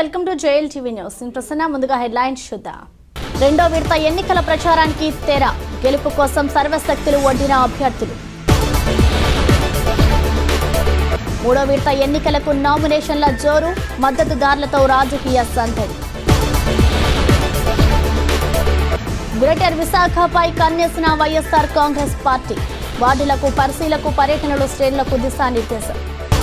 Welcome to JL TV news నేను ప్రసన్న ముందుగా headlines చూద్దాం రెండో విడత ఎన్నికల ప్రచారానికి తెర గెలుపు కోసం సర్వశక్తులు ఒడ్డిన అభ్యర్థులు మూడో విడత ఎన్నికలకు నామినేషన్ల జోరు మద్దతుదారులతో రాజకీయ సందడి గ్రేటర్ విశాఖపై కన్నేసిన వైఎస్ఆర్ కాంగ్రెస్ పార్టీ వార్డులకు పరిశీలకు పర్యటనలు శ్రేణులకు దిశానిర్దేశం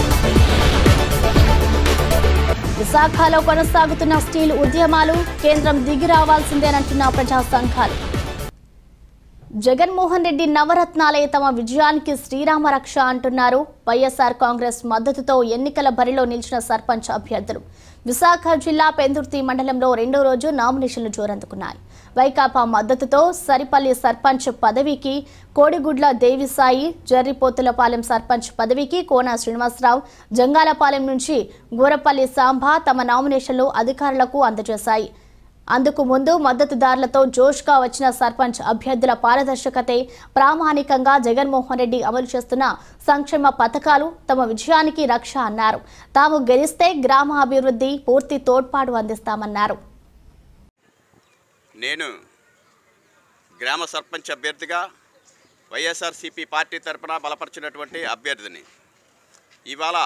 విశాఖలో కొనసాగుతున్న స్టీల్ ఉద్యమాలు కేంద్రం దిగి రావాల్సిందేనంటున్న ప్రజా సంఘాలు జగన్మోహన్ రెడ్డి నవరత్నాలే తమ విజయానికి శ్రీరామ రక్ష అంటున్నారు వైఎస్ఆర్ కాంగ్రెస్ మద్దతుతో ఎన్నికల బరిలో నిలిచిన సర్పంచ్ అభ్యర్థులు విశాఖ జిల్లా పెందుర్తి మండలంలో రెండో రోజు నామినేషన్లు జోరందుకున్నాయి వైకాపా మద్దతుతో సరిపల్లి సర్పంచ్ పదవికి కోడిగుడ్ల దేవిసాయి జర్రిపోతులపాలెం సర్పంచ్ పదవికి కోన శ్రీనివాసరావు జంగాలపాలెం నుంచి గోరపల్లి సాంబా తమ నామినేషన్లు అధికారులకు అందజేశాయి అందుకు ముందు మద్దతుదారులతో జోష్గా వచ్చిన సర్పంచ్ అభ్యర్థుల పారదర్శకతే ప్రామాణికంగా జగన్మోహన్ రెడ్డి అమలు చేస్తున్న సంక్షేమ పథకాలు తమ విజయానికి రక్ష అన్నారు తాము గెలిస్తే గ్రామ అభివృద్ధి పూర్తి తోడ్పాటు అందిస్తామన్నారు నేను గ్రామ సర్పంచ్ అభ్యర్థిగా వైఎస్ఆర్సీపీ పార్టీ తరపున బలపరిచినటువంటి అభ్యర్థిని ఇవాళ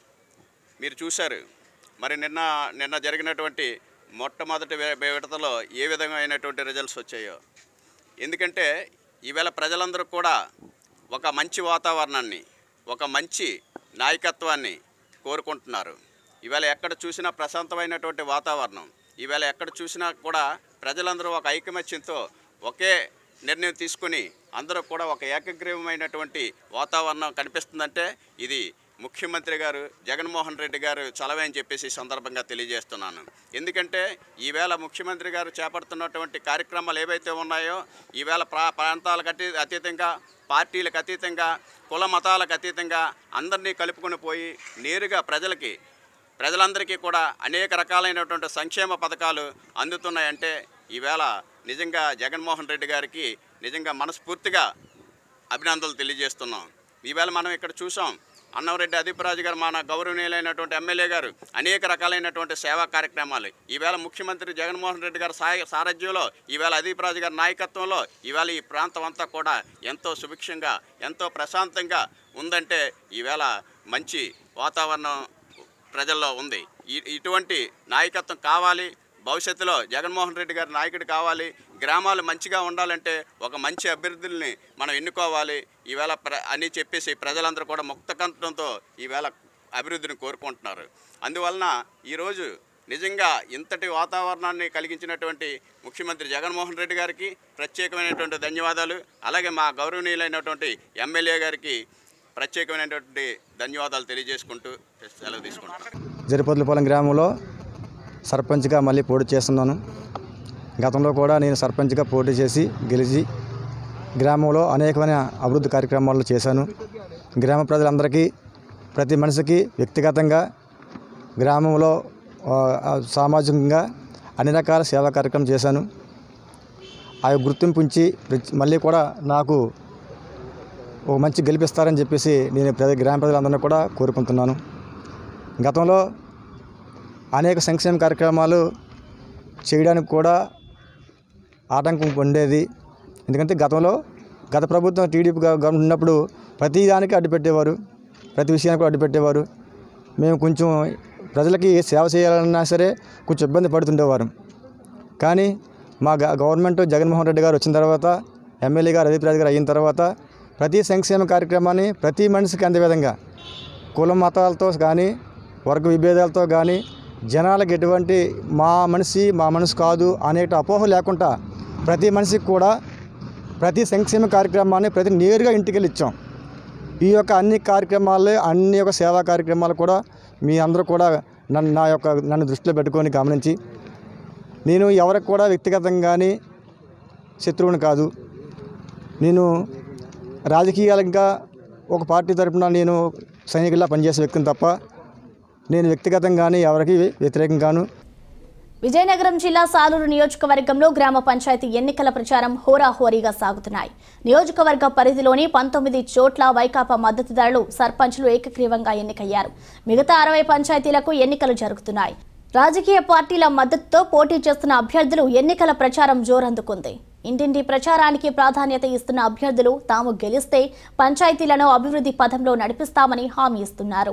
మీరు చూశారు మరి నిన్న నిన్న జరిగినటువంటి మొట్టమొదటి వి- విడతలో ఏ విధమైనటువంటి రిజల్ట్స్ వచ్చాయో ఎందుకంటే ఈవేళ ప్రజలందరూ కూడా ఒక మంచి వాతావరణాన్ని ఒక మంచి నాయకత్వాన్ని కోరుకుంటున్నారు ఈవేళ ఎక్కడ చూసినా ప్రశాంతమైనటువంటి వాతావరణం ఈవేళ ఎక్కడ చూసినా కూడా ప్రజలందరూ ఒక ఐకమత్యంతో ఒకే నిర్ణయం తీసుకుని అందరూ కూడా ఒక ఏకగ్రీవమైనటువంటి వాతావరణం కనిపిస్తుందంటే ఇది ముఖ్యమంత్రి గారు జగన్మోహన్ రెడ్డి గారు చలవే అని చెప్పేసి ఈ సందర్భంగా తెలియజేస్తున్నాను ఎందుకంటే ఈవేళ ముఖ్యమంత్రి గారు చేపడుతున్నటువంటి కార్యక్రమాలు ఏవైతే ఉన్నాయో ఈవేళ ప్రా ప్రాంతాలకు అతీ అతీతంగా పార్టీలకు అతీతంగా కుల మతాలకు అతీతంగా అందరినీ కలుపుకొని పోయి నేరుగా ప్రజలకి ప్రజలందరికీ కూడా అనేక రకాలైనటువంటి సంక్షేమ పథకాలు అందుతున్నాయంటే ఈవేళ నిజంగా జగన్మోహన్ రెడ్డి గారికి నిజంగా మనస్ఫూర్తిగా అభినందనలు తెలియజేస్తున్నాం ఈవేళ మనం ఇక్కడ చూసాం అన్నవరెడ్డి అదీపరాజు గారు మన గౌరవనీయులైనటువంటి ఎమ్మెల్యే గారు అనేక రకాలైనటువంటి సేవా కార్యక్రమాలు ఈవేళ ముఖ్యమంత్రి జగన్మోహన్ రెడ్డి గారి సాయ సారథ్యంలో ఈవేళ అదీపరాజు గారి నాయకత్వంలో ఈవేళ ఈ ప్రాంతం అంతా కూడా ఎంతో సుభిక్షంగా ఎంతో ప్రశాంతంగా ఉందంటే ఈవేళ మంచి వాతావరణం ప్రజల్లో ఉంది ఈ ఇటువంటి నాయకత్వం కావాలి భవిష్యత్తులో జగన్మోహన్ రెడ్డి గారి నాయకుడు కావాలి గ్రామాలు మంచిగా ఉండాలంటే ఒక మంచి అభ్యర్థుల్ని మనం ఎన్నుకోవాలి ఈవేళ ప్ర అని చెప్పేసి ప్రజలందరూ కూడా ముక్తకంఠంతో ఈవేళ అభివృద్ధిని కోరుకుంటున్నారు అందువలన ఈరోజు నిజంగా ఇంతటి వాతావరణాన్ని కలిగించినటువంటి ముఖ్యమంత్రి జగన్మోహన్ రెడ్డి గారికి ప్రత్యేకమైనటువంటి ధన్యవాదాలు అలాగే మా గౌరవనీయులైనటువంటి ఎమ్మెల్యే గారికి ప్రత్యేకమైనటువంటి ధన్యవాదాలు తెలియజేసుకుంటూ సెలవు తీసుకుంటున్నాను జరిపోతులపాలెం గ్రామంలో సర్పంచ్గా మళ్ళీ పోటీ చేస్తున్నాను గతంలో కూడా నేను సర్పంచ్గా పోటీ చేసి గెలిచి గ్రామంలో అనేకమైన అభివృద్ధి కార్యక్రమాలు చేశాను గ్రామ ప్రజలందరికీ ప్రతి మనిషికి వ్యక్తిగతంగా గ్రామంలో ఆ, ఆ, సామాజికంగా అన్ని రకాల సేవా కార్యక్రమం చేశాను ఆ యొక్క గుర్తింపు ఉంచి ప్రతి- మళ్ళీ కూడా నాకు ఒక మంచి గెలిపిస్తారని చెప్పేసి నేను ప్రజ గ్రామ ప్రజలందరినీ కూడా కోరుకుంటున్నాను గతంలో అనేక సంక్షేమ కార్యక్రమాలు చేయడానికి కూడా ఆటంకం ఉండేది ఎందుకంటే గతంలో గత ప్రభుత్వం టీడీపీ గవ- గవర్నమెంట్ ఉన్నప్పుడు ప్రతి దానికి అడ్డుపెట్టేవారు ప్రతి విషయానికి కూడా అడ్డుపెట్టేవారు మేము కొంచెం ప్రజలకి సేవ చేయాలన్నా సరే కొంచెం ఇబ్బంది పడుతుండేవారు కానీ మా గ- గవర్నమెంట్ జగన్మోహన్ రెడ్డి గారు వచ్చిన తర్వాత ఎమ్మెల్యే గారు అదీప్ రాజు గారు అయిన తర్వాత ప్రతి సంక్షేమ కార్యక్రమాన్ని ప్రతి మనిషికి అందే విధంగా కుల మతాలతో కానీ వర్గ విభేదాలతో కానీ జనాలకు ఎటువంటి మా మనిషి మా మనసు కాదు అనే అపోహ లేకుండా ప్రతి మనిషికి కూడా ప్రతి సంక్షేమ కార్యక్రమాన్ని ప్రతి నేరుగా ఇంటికి వెళ్ళి ఇచ్చాం ఈ యొక్క అన్ని కార్యక్రమాలే అన్ని యొక్క సేవా కార్యక్రమాలు కూడా మీ అందరూ కూడా నన్ను నా యొక్క నన్ను దృష్టిలో పెట్టుకొని గమనించి నేను ఎవరికి కూడా వ్యక్తిగతంగా కానీ శత్రువుని కాదు నేను రాజకీయాలుగా ఒక పార్టీ తరపున నేను సైనికుల్లా పనిచేసే వ్యక్తిని తప్ప నేను వ్యక్తిగతంగానే ఎవరికి వ్యతిరేకంగాను విజయనగరం జిల్లా సాలూరు నియోజకవర్గంలో గ్రామ పంచాయతీ ఎన్నికల ప్రచారం హోరాహోరీగా సాగుతున్నాయి నియోజకవర్గ పరిధిలోని పంతొమ్మిది చోట్ల వైకాపా మద్దతుదారులు సర్పంచ్లు ఏకగ్రీవంగా ఎన్నికయ్యారు మిగతా అరవై పంచాయతీలకు ఎన్నికలు జరుగుతున్నాయి రాజకీయ పార్టీల మద్దతుతో పోటీ చేస్తున్న అభ్యర్థులు ఎన్నికల ప్రచారం జోరందుకుంది ఇంటింటి ప్రచారానికి ప్రాధాన్యత ఇస్తున్న అభ్యర్థులు తాము గెలిస్తే పంచాయతీలను అభివృద్ధి పథంలో నడిపిస్తామని హామీ ఇస్తున్నారు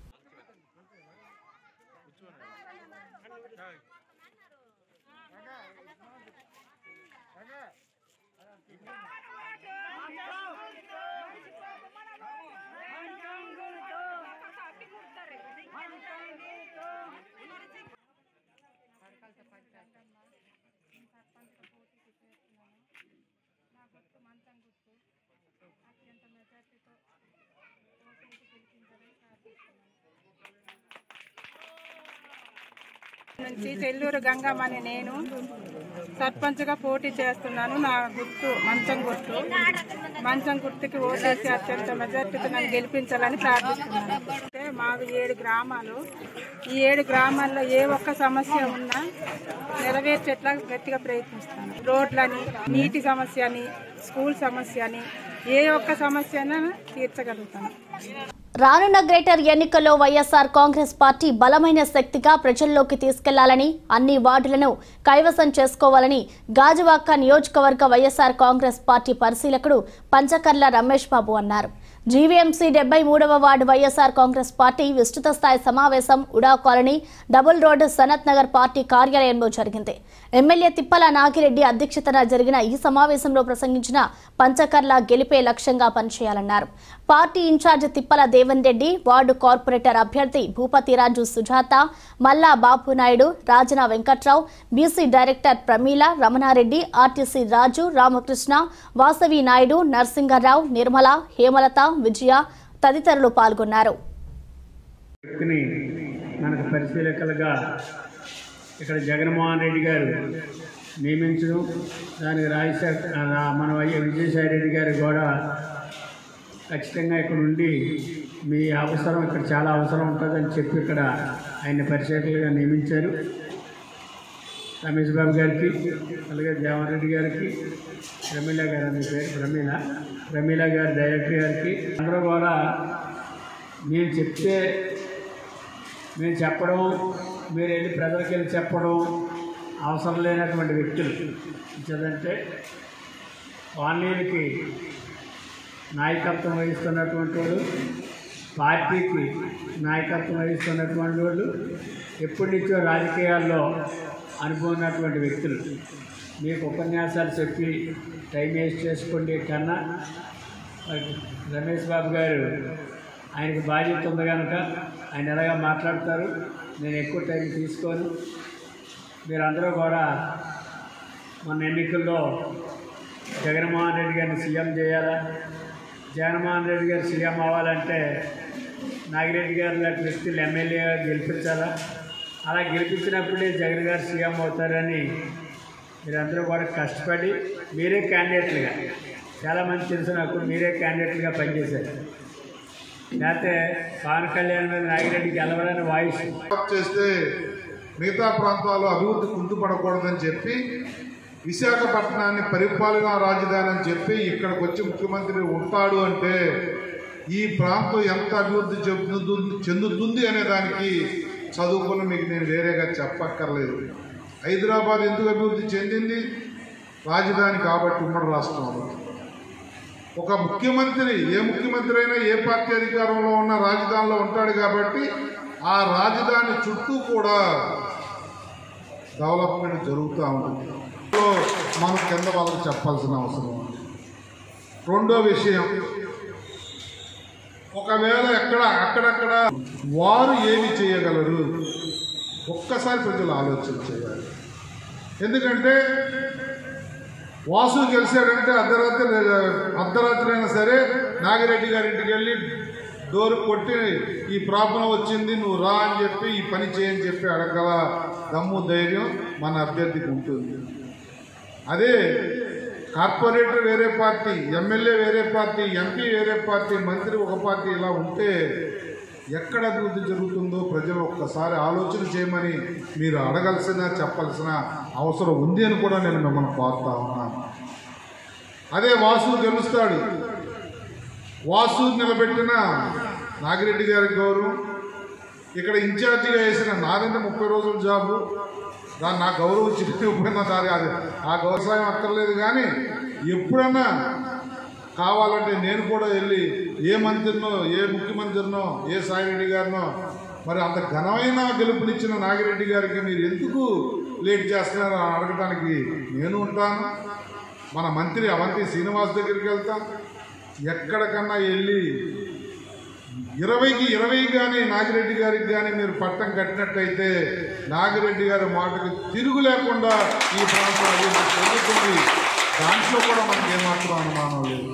నుంచి చెల్లూరు గంగమ్మని నేను సర్పంచ్గా పోటీ చేస్తున్నాను నా గుర్తు మంచం గుర్తు మంచం గుర్తుకి ఓటేసి అత్యంత మెజార్టీతో నన్ను గెలిపించాలని ప్రార్థిస్తున్నాను అంటే మావి ఏడు గ్రామాలు ఈ ఏడు గ్రామాల్లో ఏ ఒక్క సమస్య ఉన్నా నెరవేర్చేట్లా గట్టిగా ప్రయత్నిస్తాను రోడ్లని నీటి సమస్య అని స్కూల్ సమస్య అని ఏ ఒక్క సమస్య అయినా తీర్చగలుగుతాను రానున్న గ్రేటర్ ఎన్నికల్లో వైఎస్ఆర్ కాంగ్రెస్ పార్టీ బలమైన శక్తిగా ప్రజల్లోకి తీసుకెళ్లాలని అన్ని వార్డులను కైవసం చేసుకోవాలని గాజువాక నియోజకవర్గ వైఎస్ఆర్ కాంగ్రెస్ పార్టీ పరిశీలకుడు పంచకర్ల రమేష్ బాబు అన్నారు జీవీఎంసీ డెబ్బై మూడవ వార్డు వైఎస్ఆర్ కాంగ్రెస్ పార్టీ విస్తృత స్థాయి సమావేశం UDA colony double road Sanath Nagar party కార్యాలయంలో జరిగింది ఎమ్మెల్యే తిప్పల నాగిరెడ్డి అధ్యక్షతన జరిగిన ఈ సమావేశంలో ప్రసంగించిన పంచకర్ల గెలిపే లక్ష్యంగా పనిచేయాలన్నారు party in-charge Tippala Devan Reddy ward corporator అభ్యర్థి Bhupathiraju Sujatha Malla Babu Naidu Rajana Venkatrao BC director Pramila Ramanareddy RTC Raju Ramakrishna Vasavi Naidu Narasingarao Nirmala Hemalatha Vijaya తదితరులు పాల్గొన్నారు వ్యక్తిని మనకు పరిశీలకులుగా ఇక్కడ జగన్మోహన్ రెడ్డి గారు నియమించడం దానికి రాజశేఖర్ రా- మన వై- విజయసాయి రెడ్డి గారు కూడా ఖచ్చితంగా ఇక్కడ ఉండి మీ అవసరం ఇక్కడ చాలా అవసరం ఉంటుందని చెప్పి ఇక్కడ ఆయన పరిశీలకులుగా నియమించారు రమేష్ బాబు గారికి అలాగే జవహర్ రెడ్డి గారికి ప్రమీల గారు అనే పేరు ప్రమీల ప్రమీల గారి డైరెక్టర్ గారికి అందరూ కూడా నేను చెప్తే నేను చెప్పడం మీరు వెళ్ళి ప్రజలకు వెళ్ళి చెప్పడం అవసరం లేనటువంటి వ్యక్తులు ఏంటంటే కాలనీలకి నాయకత్వం వహిస్తున్నటువంటి వాళ్ళు పార్టీకి నాయకత్వం వహిస్తున్నటువంటి వాళ్ళు ఎప్పటి నుంచో రాజకీయాల్లో అనుభవం ఉన్నటువంటి వ్యక్తులు మీకు ఉపన్యాసాలు చెప్పి టైం వేస్ట్ చేసుకోండి కన్నా మరి రమేష్ బాబు గారు ఆయనకు బాధ్యత ఉంది కనుక ఆయన ఎలాగా మాట్లాడతారు నేను ఎక్కువ టైం తీసుకోను మీరందరూ కూడా మొన్న ఎన్నికల్లో జగన్మోహన్ రెడ్డి గారిని సీఎం చేయాలా జగన్మోహన్ రెడ్డి గారు సీఎం అవ్వాలంటే నాగిరెడ్డి గారు లాంటి వ్యక్తులు ఎమ్మెల్యేగా గెలిపించాలా అలా గెలిపించినప్పుడే జగన్ గారు సీఎం అవుతారని మీరందరూ కూడా కష్టపడి మీరే క్యాండిడేట్లుగా చాలామంది తెలుసు నాకు మీరే క్యాండిడేట్లుగా పనిచేశారు లేకపోతే పవన్ కళ్యాణ్ మీద నాగిరెడ్డి గెలవడానికి వాయిస్ డెవలప్ చేస్తే మిగతా ప్రాంతాలు అభివృద్ధి కుంటుపడకూడదని చెప్పి విశాఖపట్నాన్ని పరిపాలనా రాజధాని అని చెప్పి ఇక్కడికి వచ్చి ముఖ్యమంత్రి ఉంటాడు అంటే ఈ ప్రాంతం ఎంత అభివృద్ధి చెందుతుంది చెందుతుంది అనే దానికి చదువుకున్న మీకు నేను వేరేగా చెప్పక్కర్లేదు హైదరాబాద్ ఎందుకు అభివృద్ధి చెందింది రాజధాని కాబట్టి ఉమ్మడి రాష్ట్రంలో ఒక ముఖ్యమంత్రి ఏ ముఖ్యమంత్రి అయినా ఏ పార్టీ అధికారంలో ఉన్న రాజధానిలో ఉంటాడు కాబట్టి ఆ రాజధాని చుట్టూ కూడా డెవలప్మెంట్ జరుగుతూ ఉంటుంది సో మనం కింద వాళ్ళకి చెప్పాల్సిన అవసరం ఉంది రెండో విషయం ఒకవేళ ఎక్కడ అక్కడక్కడ వారు ఏమి చేయగలరు ఒక్కసారి ప్రజలు ఆలోచన చేయాలి ఎందుకంటే వాసు గెలిచాడంటే అర్ధరాత్రి అర్ధరాత్రి అయినా సరే నాగిరెడ్డి గారి ఇంటికి వెళ్ళి డోర్ కొట్టి ఈ ప్రాబ్లం వచ్చింది నువ్వు రా అని చెప్పి ఈ పని చేయని చెప్పి అడగల దమ్ము ధైర్యం మన అభ్యర్థికి ఉంటుంది అదే కార్పొరేటర్ వేరే పార్టీ ఎమ్మెల్యే వేరే పార్టీ ఎంపీ వేరే పార్టీ మంత్రి ఒక పార్టీ ఇలా ఉంటే ఎక్కడ అభివృద్ధి జరుగుతుందో ప్రజలు ఒక్కసారి ఆలోచన చేయమని మీరు అడగాల్సిన చెప్పాల్సిన అవసరం ఉంది అని కూడా నేను మిమ్మల్ని కోరుతా ఉన్నాను అదే వాసు గెలుస్తాడు వాసు నిలబెట్టిన నాగిరెడ్డి గారికి గౌరవం ఇక్కడ ఇన్ఛార్జిగా వేసిన నాదంటే ముప్పై రోజుల జాబు దాన్ని నా గౌరవం చిరిగిపోయిన దాని అది ఆ వ్యవసాయం అక్కర్లేదు కానీ ఎప్పుడన్నా కావాలంటే నేను కూడా వెళ్ళి ఏ మంత్రినో ఏ ముఖ్యమంత్రినో ఏ సాయిరెడ్డి గారినో మరి అంత ఘనమైన గెలుపునిచ్చిన నాగిరెడ్డి గారికి మీరు ఎందుకు లేట్ చేస్తున్నారో అని అడగడానికి నేను ఉంటాను మన మంత్రి అవంతి శ్రీనివాస్ దగ్గరికి వెళ్తాం ఎక్కడికన్నా వెళ్ళి ఇరవైకి ఇరవై కానీ నాగిరెడ్డి గారికి కానీ మీరు పట్టం కట్టినట్టయితే నాగిరెడ్డి గారి మాటకు తిరుగు లేకుండా ఈ ప్రాంతం అభివృద్ధి చెందుతుంది దాంట్లో కూడా మనకి ఏమాత్రం అనుమానం లేదు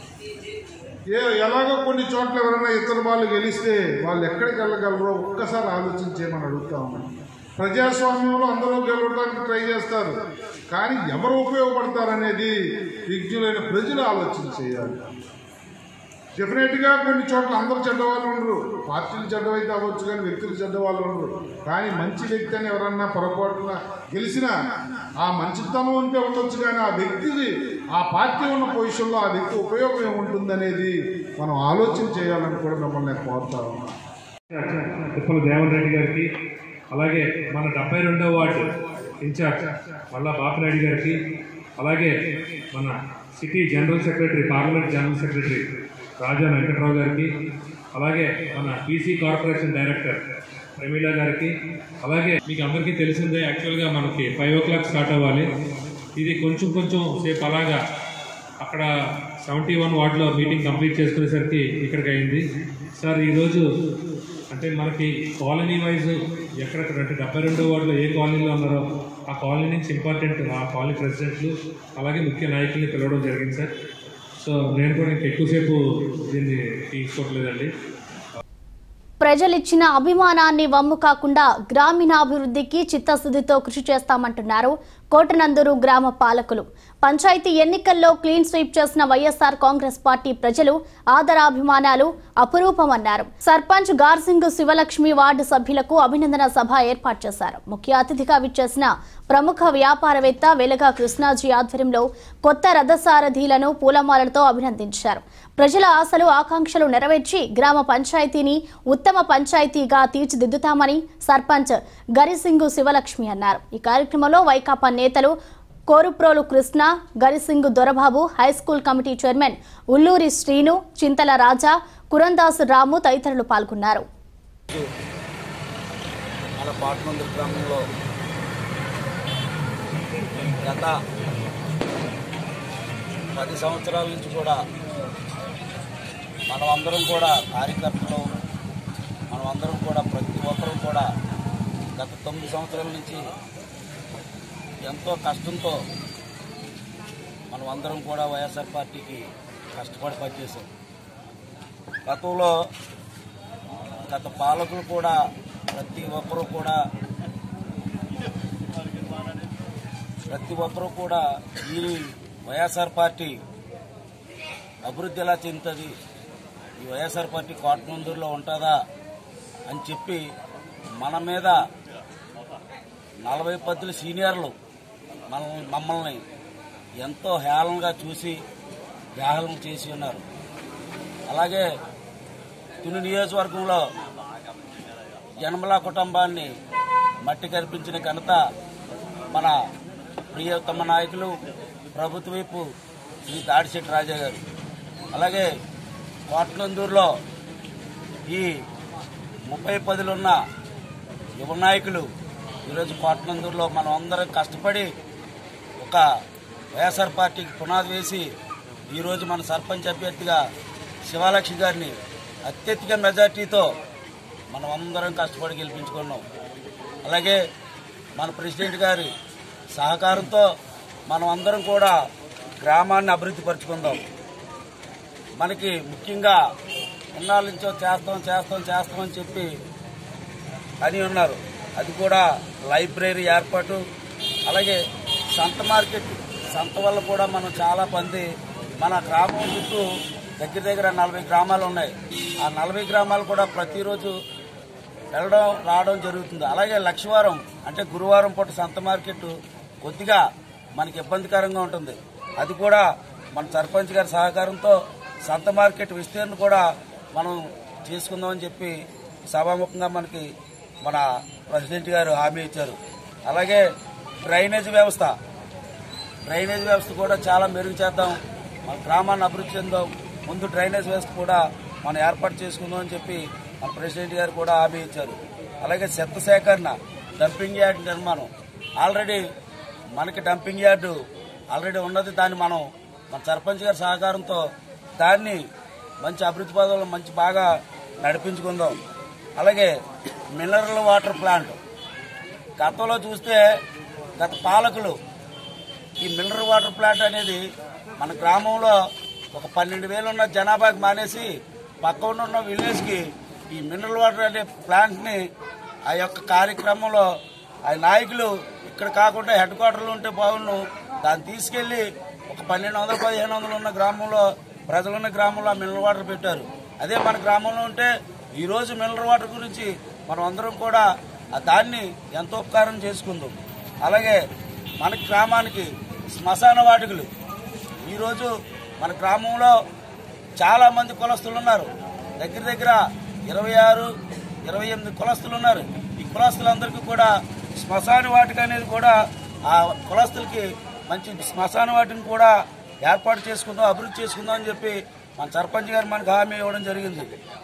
ఏ ఎలాగో కొన్ని చోట్ల ఎవరైనా ఇతర వాళ్ళు గెలిస్తే వాళ్ళు ఎక్కడికి వెళ్ళగలరో ఒక్కసారి ఆలోచించేయమని అడుగుతా ఉన్నాం ప్రజాస్వామ్యంలో అందరూ గెలవడానికి ట్రై చేస్తారు కానీ ఎవరు ఉపయోగపడతారనేది విజ్ఞులైన ప్రజలు ఆలోచన చేయాలి డెఫినెట్గా కొన్ని చోట్ల అందరూ చెడ్డవాళ్ళు ఉండరు పార్టీలు చెడ్డవైతే అవ్వచ్చు కానీ వ్యక్తులు చెడ్డవాళ్ళు ఉండరు కానీ మంచి వ్యక్తి అని ఎవరన్నా పొరపాటున గెలిచినా ఆ మంచితనం ఉంటే ఉండొచ్చు కానీ ఆ వ్యక్తిది ఆ పార్టీ ఉన్న పొజిషన్లో ఆ వ్యక్తి ఉపయోగం ఏముంటుందనేది మనం ఆలోచన చేయాలని కూడా మిమ్మల్ని నేను కోరుతా ఉన్నాను తిప్పల దేవన్ రెడ్డి గారికి అలాగే మన డెబ్బై రెండవ వార్డు ఇన్ఛార్జ్ మల్లా బాపినాయుడు గారికి అలాగే మన city general secretary parliament general secretary Raja Venkatrao గారికి అలాగే మన పీసీ కార్పొరేషన్ డైరెక్టర్ ప్రమీల గారికి అలాగే మీకు అందరికీ తెలిసిందే యాక్చువల్గా మనకి ఫైవ్ ఓ క్లాక్ స్టార్ట్ అవ్వాలి ఇది కొంచెం కొంచెం సేపు అలాగా అక్కడ సెవెంటీ వన్ వార్డులో మీటింగ్ కంప్లీట్ చేసుకునేసరికి ఇక్కడికి అయింది సార్ ఈరోజు అంటే మనకి కాలనీ వైజ్ ఎక్కడెక్కడ అంటే డెబ్బై రెండో వార్డులో ఏ కాలనీలో ఉన్నారో ఆ కాలనీ నుంచి ఇంపార్టెంట్ ఆ కాలనీ ప్రెసిడెంట్లు అలాగే ముఖ్య నాయకుల్ని పిలవడం జరిగింది సార్ సో నేను కూడా ఇంక ఎక్కువసేపు దీన్ని తీసుకోవట్లేదండి ప్రజలిచ్చిన అభిమానాన్ని వమ్ము కాకుండా గ్రామీణాభివృద్ధికి చిత్తశుద్ధితో కృషి చేస్తామంటున్నారు కోటనందూరు గ్రామ పాలకులు పంచాయతీ ఎన్నికల్లో క్లీన్ స్వీప్ చేసిన వైఎస్ఆర్ కాంగ్రెస్ పార్టీ ప్రజలు ఆదరాభిమానాలు అపురూపమన్నారు సర్పంచ్ గార్సింగ్ శివలక్ష్మి వార్డు సభ్యులకు అభినందన సభ ఏర్పాటు చేశారు ముఖ్య అతిథిగా విచ్చేసిన ప్రముఖ వ్యాపారవేత్త వెలగా కృష్ణాజీ ఆధ్వర్యంలో కొత్త రథసారథీలను పూలమాలలతో అభినందించారు ప్రజల ఆశలు ఆకాంక్షలు నెరవేర్చి గ్రామ పంచాయతీని ఉత్తమ పంచాయతీగా తీర్చిదిద్దుతామని సర్పంచ్ గరిసింగు శివలక్ష్మి అన్నారు ఈ కార్యక్రమంలో వైకాపా నేతలు Koruprolu Krishna Garisingu Dorababu high school committee chairman Ulluri Srinu Chintala Raja Kurandasu Ramu తదితరులు పాల్గొన్నారు మన పాటమంది గ్రామంలో గత పది సంవత్సరాల నుంచి కూడా మనం అందరం కూడా కార్యకర్తలు మనం అందరం కూడా ప్రతి ఒక్కరూ కూడా గత తొమ్మిది సంవత్సరాల నుంచి ఎంతో కష్టంతో మనం అందరం కూడా వైఎస్ఆర్ పార్టీకి కష్టపడి పనిచేసాం గతంలో గత పాలకులు కూడా ప్రతి ఒక్కరూ కూడా ప్రతి ఒక్కరూ కూడా ఈ వైఎస్ఆర్ పార్టీ అభివృద్ధి ఎలా చెందుతుంది ఈ వైఎస్ఆర్ పార్టీ కోటమందూరులో ఉంటుందా అని చెప్పి మన మీద నలభై పద్దుల సీనియర్లు మన మమ్మల్ని ఎంతో హేళనగా చూసి హేళన చేసి ఉన్నారు అలాగే తుని నియోజకవర్గంలో యనమల కుటుంబాన్ని మట్టి కల్పించిన ఘనత మన ప్రియతమ నాయకులు ప్రభుత్వ వైపు శ్రీ దాడిశెట్టి రాజా గారు అలాగే కోటనందూరులో ఈ ముప్పై పదులున్న యువ నాయకులు ఈరోజు కోటనందూరులో మనం అందరం కష్టపడి ఒక వైఎస్ఆర్ పార్టీకి పునాది వేసి ఈరోజు మన సర్పంచ్ అభ్యర్థిగా శివాలక్ష్మి గారిని అత్యధిక మెజార్టీతో మనం అందరం కష్టపడి గెలిపించుకున్నాం అలాగే మన ప్రెసిడెంట్ గారి సహకారంతో మనం అందరం కూడా గ్రామాన్ని అభివృద్ధి పరుచుకుందాం మనకి ముఖ్యంగా ఎన్నాళ్ళ నుంచో చేస్తాం చేస్తాం చేస్తామని చెప్పి అని ఉన్నారు అది కూడా లైబ్రరీ ఏర్పాటు అలాగే సంత మార్కెట్ సంత వల్ల కూడా మనం చాలా మంది మన గ్రామం చుట్టూ దగ్గర దగ్గర నలభై గ్రామాలు ఉన్నాయి ఆ నలభై గ్రామాలు కూడా ప్రతిరోజు వెళ్ళడం రావడం జరుగుతుంది అలాగే లక్షవారం అంటే గురువారం పూట సంత మార్కెట్ కొద్దిగా మనకి ఇబ్బందికరంగా ఉంటుంది అది కూడా మన సర్పంచ్ గారి సహకారంతో సంత మార్కెట్ విస్తీర్ణ కూడా మనం చేసుకుందామని చెప్పి సభాముఖంగా మనకి మన ప్రెసిడెంట్ గారు హామీ ఇచ్చారు అలాగే డ్రైనేజ్ వ్యవస్థ డ్రైనేజ్ వ్యవస్థ కూడా చాలా మెరుగు చేద్దాం మన గ్రామాన్ని అభివృద్ధి చెందాం ముందు డ్రైనేజ్ వ్యవస్థ కూడా మనం ఏర్పాటు చేసుకుందాం అని చెప్పి మన ప్రెసిడెంట్ గారు కూడా హామీ ఇచ్చారు అలాగే చెత్త సేకరణ డంపింగ్ యార్డ్ నిర్మాణం ఆల్రెడీ మనకి డంపింగ్ యార్డు ఆల్రెడీ ఉన్నది దాన్ని మనం మన సర్పంచ్ గారి సహకారంతో దాన్ని మంచి అభివృద్ధి పదంలో మంచి బాగా నడిపించుకుందాం అలాగే మినరల్ వాటర్ ప్లాంట్ గతంలో చూస్తే గత పాలకులు ఈ మినరల్ వాటర్ ప్లాంట్ అనేది మన గ్రామంలో ఒక పన్నెండు వేలు ఉన్న జనాభాకి మానేసి పక్కన ఉన్న విలేజ్కి ఈ మినరల్ వాటర్ అనే ప్లాంట్ని ఆ యొక్క కార్యక్రమంలో ఆ నాయకులు ఇక్కడ కాకుండా హెడ్ క్వార్టర్లు ఉంటే బాగుండు దాన్ని తీసుకెళ్లి ఒక పన్నెండు వందలు పదిహేను వందలు ఉన్న గ్రామంలో ప్రజలున్న గ్రామంలో ఆ మినరల్ వాటర్ పెట్టారు అదే మన గ్రామంలో ఉంటే ఈ రోజు మినరల్ వాటర్ గురించి మనం అందరం కూడా ఆ దాన్ని ఎంతో ఉపకారం చేసుకుందాం అలాగే మన గ్రామానికి శ్మశాన వాటికలు ఈరోజు మన గ్రామంలో చాలా మంది కులస్తులు ఉన్నారు దగ్గర దగ్గర ఇరవై ఆరు ఇరవై ఎనిమిది కులస్తులు ఉన్నారు ఈ కులస్తులందరికీ కూడా శ్మశాన వాటిక అనేది కూడా ఆ కులస్తులకి మంచి శ్మశాన వాటిని కూడా ఏర్పాటు చేసుకుందాం అభివృద్ధి చేసుకుందాం అని చెప్పి మన సర్పంచ్ గారు మనకు హామీ ఇవ్వడం జరిగింది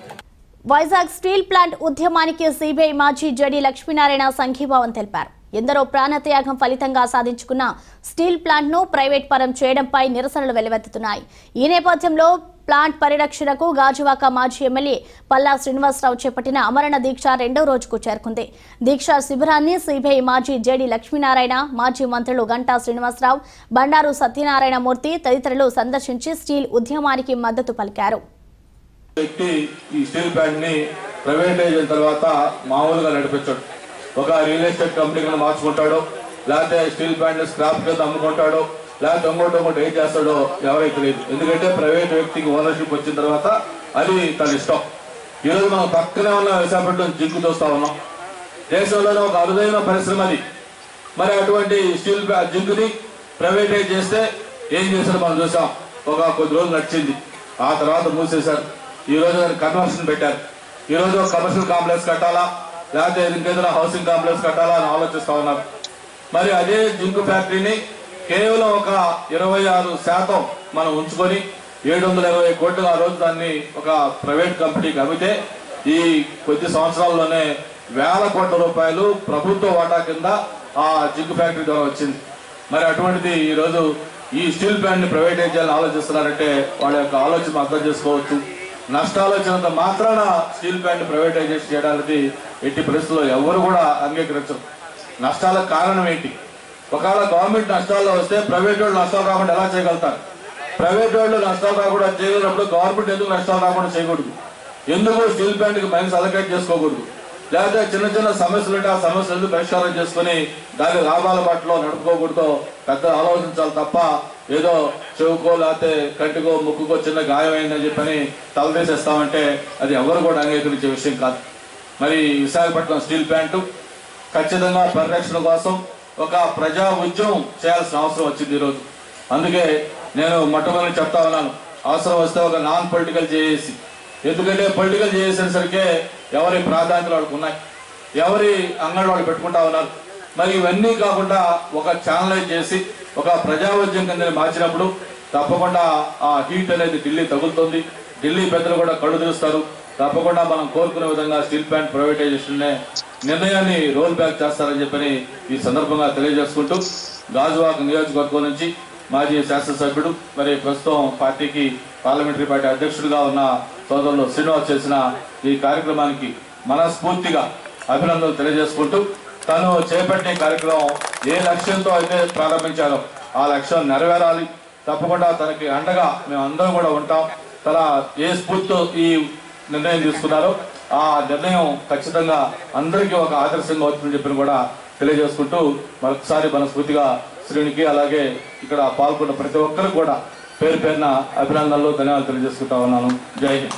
వైజాగ్ స్టీల్ ప్లాంట్ ఉద్యమానికి సిబిఐ మాజీ జడి లక్ష్మీనారాయణ సంఘీభావం తెలిపారు ఎందరో ప్రాణత్యాగం ఫలితంగా సాధించుకున్న స్టీల్ ప్లాంట్ ను ప్రైవేట్ పరం చేయడంపై నిరసనలు వెల్లువెత్తుతున్నాయి ఈ నేపథ్యంలో ప్లాంట్ పరిరక్షణకు గాజువాక మాజీ ఎమ్మెల్యే పల్లా శ్రీనివాసరావు చేపట్టిన అమరణ దీక్ష రెండో రోజుకు చేరుకుంది దీక్షా శిబిరాన్ని సిబిఐ మాజీ జేడీ లక్ష్మీనారాయణ మాజీ మంత్రులు గంటా శ్రీనివాసరావు బండారు సత్యనారాయణ మూర్తి తదితరులు సందర్శించి స్టీల్ ఉద్యమానికి మద్దతు పలికారు వ్యక్తి ఈ స్టీల్ ప్లాంట్ ని ప్రైవేటైజ్ అయిన తర్వాత మామూలుగా నడిపించాడు ఒక రియల్ ఎస్టేట్ కంపెనీ కింద మార్చుకుంటాడు లేకపోతే స్టీల్ ప్లాంట్ ని స్క్రాప్ కింద అమ్ముకుంటాడు లేకపోతే ఇంకోటి ఇంకోటి ఏం చేస్తాడో ఎవరైతే తెలియదు ఎందుకంటే ప్రైవేట్ వ్యక్తికి ఓనర్షిప్ వచ్చిన తర్వాత అది తన ఇష్టం ఈరోజు మనం పక్కనే ఉన్న విశాఖపట్నం జింకు చూస్తా ఉన్నాం దేశంలోనే ఒక అరుదైన పరిశ్రమ అది మరి అటువంటి స్టీల్ ప్లా- జింకుని ప్రైవేటైజ్ చేస్తే ఏం చేశారు మనం చూసాం ఒక కొద్ది రోజులు నడిచింది ఆ తర్వాత మూసేశారు ఈ రోజు దానికి కన్వర్షన్ పెట్టారు ఈ రోజు ఒక కమర్షియల్ కాంప్లెక్స్ కట్టాలా లేకపోతే ఇంకేదైనా హౌసింగ్ కాంప్లెక్స్ కట్టాలా అని ఆలోచిస్తా ఉన్నారు మరి అదే జింకు ఫ్యాక్టరీని కేవలం ఒక ఇరవై ఆరు శాతం మనం ఉంచుకొని ఏడు వందల ఇరవై కోట్లు ఆ రోజు దాన్ని ఒక ప్రైవేట్ కంపెనీకి అమ్మితే ఈ కొద్ది సంవత్సరాల్లోనే వేల కోట్ల రూపాయలు ప్రభుత్వ వాటా కింద ఆ జింకు ఫ్యాక్టరీ ద్వారా వచ్చింది మరి అటువంటిది ఈ రోజు ఈ స్టీల్ ప్లాంట్ ని ప్రైవేటైజ్ చేయాలని ఆలోచిస్తున్నారంటే వాళ్ళ యొక్క ఆలోచన అర్థం చేసుకోవచ్చు నష్టాలు వచ్చినంత మాత్రాన స్టీల్ ప్లాంట్ ని ప్రైవేటైజేషన్ చేయడానికి ఎట్టి పరిస్థితుల్లో ఎవరు కూడా అంగీకరించరు నష్టాలకు కారణం ఏంటి ఒకవేళ గవర్నమెంట్ నష్టాల్లో వస్తే ప్రైవేట్ వాళ్ళు నష్టాలు రాకుండా ఎలా చేయగలుగుతారు ప్రైవేట్ వాళ్ళు నష్టాలు రాకుండా చేయగలిగినప్పుడు గవర్నమెంట్ ఎందుకు నష్టాలు రాకుండా చేయకూడదు ఎందుకు స్టీల్ ప్లాంట్ కి మైన్స్ అలకేట్ చేసుకోకూడదు లేకపోతే చిన్న చిన్న సమస్యలు ఉంటే ఆ సమస్యలు పరిష్కారం చేసుకుని దాని లాభాల బాటలో నడుపుకోకూడదు పెద్ద ఆలోచించాలి తప్ప ఏదో చెవుకో లేకపోతే కంటికో ముక్కుకో చిన్న గాయమైందని చెప్పని తలదీసేస్తామంటే అది ఎవరు కూడా అంగీకరించే విషయం కాదు మరి విశాఖపట్నం స్టీల్ ప్లాంట్ ఖచ్చితంగా పరిరక్షణ కోసం ఒక ప్రజా ఉద్యమం చేయాల్సిన అవసరం వచ్చింది ఈరోజు అందుకే నేను మొట్టమొదటి చెప్తా ఉన్నాను అవసరం వస్తే ఒక నాన్ పొలిటికల్ చేసి ఎందుకంటే పొలిటికల్ చేసేసరికే ఎవరి ప్రాధాన్యతలు వాళ్ళకు ఉన్నాయి ఎవరి అంగడి వాళ్ళు పెట్టుకుంటా ఉన్నారు మరి ఇవన్నీ కాకుండా ఒక ఛానలైజ్ చేసి ఒక ప్రజా ఉద్యమం కింద మార్చినప్పుడు తప్పకుండా ఆ హీట్ అనేది ఢిల్లీ తగులుతుంది ఢిల్లీ పెద్దలు కూడా కళ్ళు తెరుస్తారు తప్పకుండా మనం కోరుకునే విధంగా స్టీల్ ప్లాంట్ ప్రైవేటైజేషన్ నిర్ణయాన్ని రోల్ బ్యాక్ చేస్తారని చెప్పని ఈ సందర్భంగా తెలియజేసుకుంటూ గాజువాక నియోజకవర్గం నుంచి మాజీ శాసనసభ్యుడు మరి ప్రస్తుతం పార్టీకి పార్లమెంటరీ పార్టీ అధ్యక్షుడిగా ఉన్న సోదరులు శ్రీనివాస్ చేసిన ఈ కార్యక్రమానికి మనస్ఫూర్తిగా అభినందనలు తెలియజేసుకుంటూ తను చేపట్టే కార్యక్రమం ఏ లక్ష్యంతో అయితే ప్రారంభించారో ఆ లక్ష్యం నెరవేరాలి తప్పకుండా తనకి అండగా మేము అందరం కూడా ఉంటాం తన ఏ స్ఫూర్తితో ఈ నిర్ణయం తీసుకున్నారో ఆ నిర్ణయం ఖచ్చితంగా అందరికీ ఒక ఆదర్శంగా అవుతుందని చెప్పి కూడా తెలియజేసుకుంటూ మరొకసారి మనస్ఫూర్తిగా శ్రీనికి అలాగే ఇక్కడ పాల్గొన్న ప్రతి ఒక్కరికి కూడా పేరు పేరున అభినందనలు ధన్యవాదాలు తెలియజేసుకుంటా ఉన్నాను జై హింద్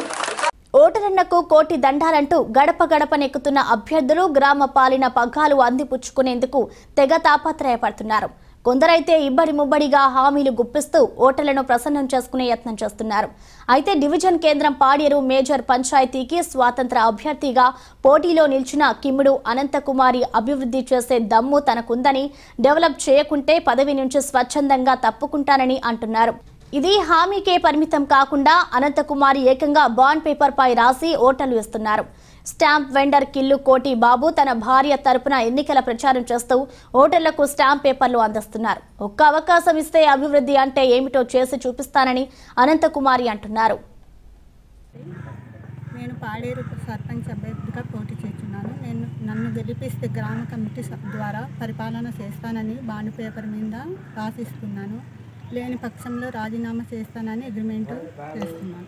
ఓటరన్నకు కోటి దండాలంటూ గడప గడపనెక్కుతున్న అభ్యర్థులు గ్రామ పాలిన పగ్గాలు అందిపుచ్చుకునేందుకు తెగ తాపత్రయపడుతున్నారు కొందరైతే ఇబ్బడి ముబ్బడిగా హామీలు గుప్పిస్తూ ఓటర్లను ప్రసన్నం చేసుకునే యత్నం చేస్తున్నారు అయితే డివిజన్ కేంద్రం పాడేరు మేజర్ పంచాయతీకి స్వాతంత్ర అభ్యర్థిగా పోటీలో నిలిచిన కిమ్ముడు అనంతకుమారి అభివృద్ధి చేసే దమ్ము తనకుందని డెవలప్ చేయకుంటే పదవి నుంచి స్వచ్ఛందంగా తప్పుకుంటానని అంటున్నారు ఇది హామీకే పరిమితం కాకుండా అనంతకుమారి ఏకంగా బాండ్ పేపర్ పై రాసి ఓటర్లు ఇస్తున్నారు స్టాంప్ వెండర్ కిల్లు కోటి బాబు తన భార్య తరపున ఎన్నికల ప్రచారం చేస్తూ ఓటర్లకు స్టాంప్ పేపర్లు అందిస్తున్నారు ఒక్క అవకాశం ఇస్తే అభివృద్ధి అంటే ఏమిటో చేసి చూపిస్తానని అనంతకుమారి అంటున్నారు నేను పాడేరు సర్పంచ్ అభ్యర్థిగా పోటీ చేస్తున్నాను నేను నన్ను గెలిపిస్తే గ్రామ కమిటీ సభ ద్వారా పరిపాలన చేస్తానని బాండ్ పేపర్ మీద రాసిస్తున్నాను లేని పక్షంలో రాజీనామా చేస్తానని అగ్రిమెంట్ చేస్తున్నాను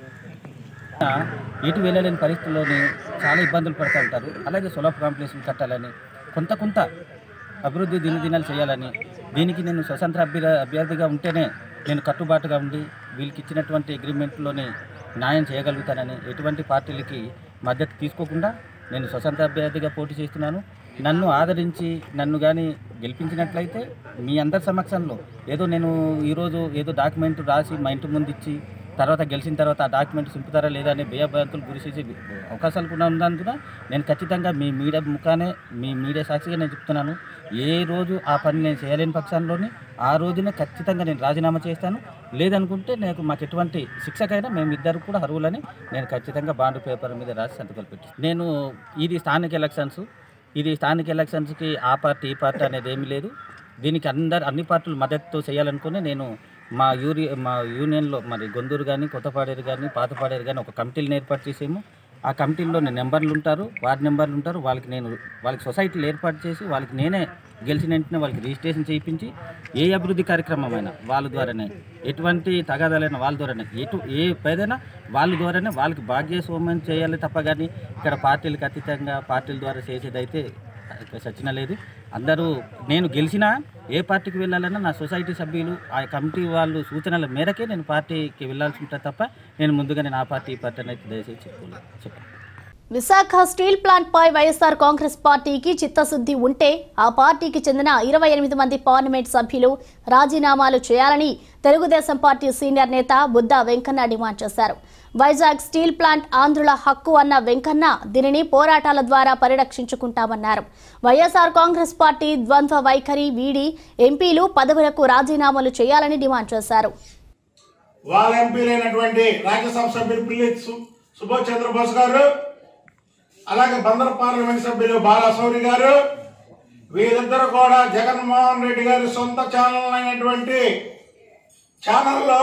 ఎటు వెళ్ళలేని పరిస్థితుల్లోని చాలా ఇబ్బందులు పడుతూ ఉంటారు అలాగే సోలార్ కాంప్లెక్స్లు కట్టాలని కొంత కొంత అభివృద్ధి దినదినాలు చేయాలని దీనికి నేను స్వతంత్ర అభ్యర్థి అభ్యర్థిగా ఉంటేనే నేను కట్టుబాటుగా ఉండి వీళ్ళకి ఇచ్చినటువంటి అగ్రిమెంట్లోనే న్యాయం చేయగలుగుతానని ఎటువంటి పార్టీలకి మద్దతు తీసుకోకుండా నేను స్వతంత్ర అభ్యర్థిగా పోటీ చేస్తున్నాను నన్ను ఆదరించి నన్ను కానీ గెలిపించినట్లయితే మీ అందరి సమక్షంలో ఏదో నేను ఈరోజు ఏదో డాక్యుమెంట్ రాసి మా ఇంటి ముందు ఇచ్చి తర్వాత గెలిచిన తర్వాత ఆ డాక్యుమెంట్ సింపుతారా లేదా అనే భయభ్రాంతులు గురి చేసే అవకాశాలు కూడా ఉన్నందున నేను ఖచ్చితంగా మీ మీడియా ముఖానే మీ మీడియా సాక్షిగా నేను చెప్తున్నాను ఏ రోజు ఆ పని నేను చేయలేని పక్షంలోని ఆ రోజునే ఖచ్చితంగా నేను రాజీనామా చేస్తాను లేదనుకుంటే నాకు మాకు ఎటువంటి శిక్షకైనా మేము ఇద్దరు కూడా అర్హులని నేను ఖచ్చితంగా బాండ్ పేపర్ మీద రాసి సంతకాలు పెట్టి నేను ఇది స్థానిక ఎలక్షన్స్ ఇది స్థానిక ఎలక్షన్స్కి ఆ పార్టీ ఈ పార్టీ అనేది ఏమీ లేదు దీనికి అందరు అన్ని పార్టీలు మద్దతుతో చేయాలనుకుని నేను మా యూరి మా యూనియన్లో మరి గొందూరు కానీ కొత్తపాడేరు కానీ పాతపాడేరు కానీ ఒక కమిటీలను ఏర్పాటు చేసాము ఆ కమిటీల్లో నేను నెంబర్లు ఉంటారు వార్డు నెంబర్లు ఉంటారు వాళ్ళకి నేను వాళ్ళకి సొసైటీలు ఏర్పాటు చేసి వాళ్ళకి నేనే గెలిచిన వెంటనే వాళ్ళకి రిజిస్ట్రేషన్ చేయించి ఏ అభివృద్ధి కార్యక్రమమైనా వాళ్ళ ద్వారానే ఎటువంటి తగాదాలైనా వాళ్ళ ద్వారానే ఎటు ఏ పేదైనా వాళ్ళ ద్వారానే వాళ్ళకి భాగ్యస్వామ్యం చేయాలి తప్ప కానీ ఇక్కడ పార్టీలకు అతీతంగా పార్టీల ద్వారా చేసేదైతే సచిన లేదు అందరూ నేను గెలిచినా ఏ పార్టీకి వెళ్ళాలన్నా నా సొసైటీ సభ్యులు ఆ కమిటీ వాళ్ళు సూచనల మేరకే నేను పార్టీకి వెళ్ళాల్సి ఉంటుంది తప్ప నేను ముందుగా నేను ఆ పార్టీ ఈ పార్టీ అనేది దయచేసి చెప్పుకోలేదు చెప్పండి విశాఖ స్టీల్ ప్లాంట్ పై వైఎస్ఆర్ కాంగ్రెస్ పార్టీకి చిత్తశుద్ధి ఉంటే ఆ పార్టీకి చెందిన ఇరవై ఎనిమిది మంది పార్లమెంట్ సభ్యులు రాజీనామాలు చేయాలని తెలుగుదేశం పార్టీ సీనియర్ నేత బుద్ధా వెంకన్న డిమాండ్ చేశారు వైజాగ్ స్టీల్ ప్లాంట్ ఆంధ్రుల హక్కు అన్న వెంకన్న దీనిని పోరాటాల ద్వారా పరిరక్షించుకుంటామన్నారు వైఎస్ఆర్ కాంగ్రెస్ పార్టీ ద్వంద్వ వైఖరి వీడి ఎంపీలు పదవులకు రాజీనామాలు చేయాలని డిమాండ్ చేశారు వాళ్ళ ఎంపీలైనటువంటి రాజ్యసభ సభ్యులు పిల్లి సు- సుభాష్ చంద్రబోస్ గారు అలాగే బందర్ పార్లమెంట్ సభ్యులు బాలశౌరి గారు వీరిద్దరు కూడా జగన్మోహన్ రెడ్డి గారి సొంత ఛానల్ అయినటువంటి ఛానల్లో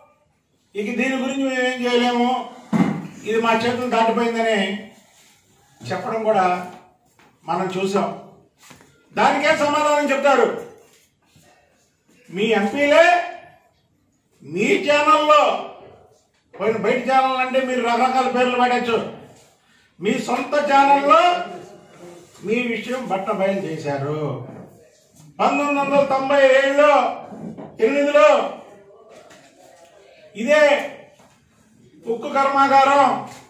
ఇక దీని గురించి మేము ఏం చేయలేము ఇది మా చేతులు దాటిపోయిందని చెప్పడం కూడా మనం చూసాం దానికే సమాధానం చెప్తారు మీ ఎంపీలే మీ ఛానల్లో పోయిన బయట ఛానల్ అంటే మీరు రకరకాల పేర్లు పెట్టచ్చు మీ సొంత ఛానల్లో మీ విషయం బట్ట బయలు చేశారు పంతొమ్మిది వందల తొంభై ఏడులో ఎనిమిదిలో ఇదే ఉక్కు కర్మాగారం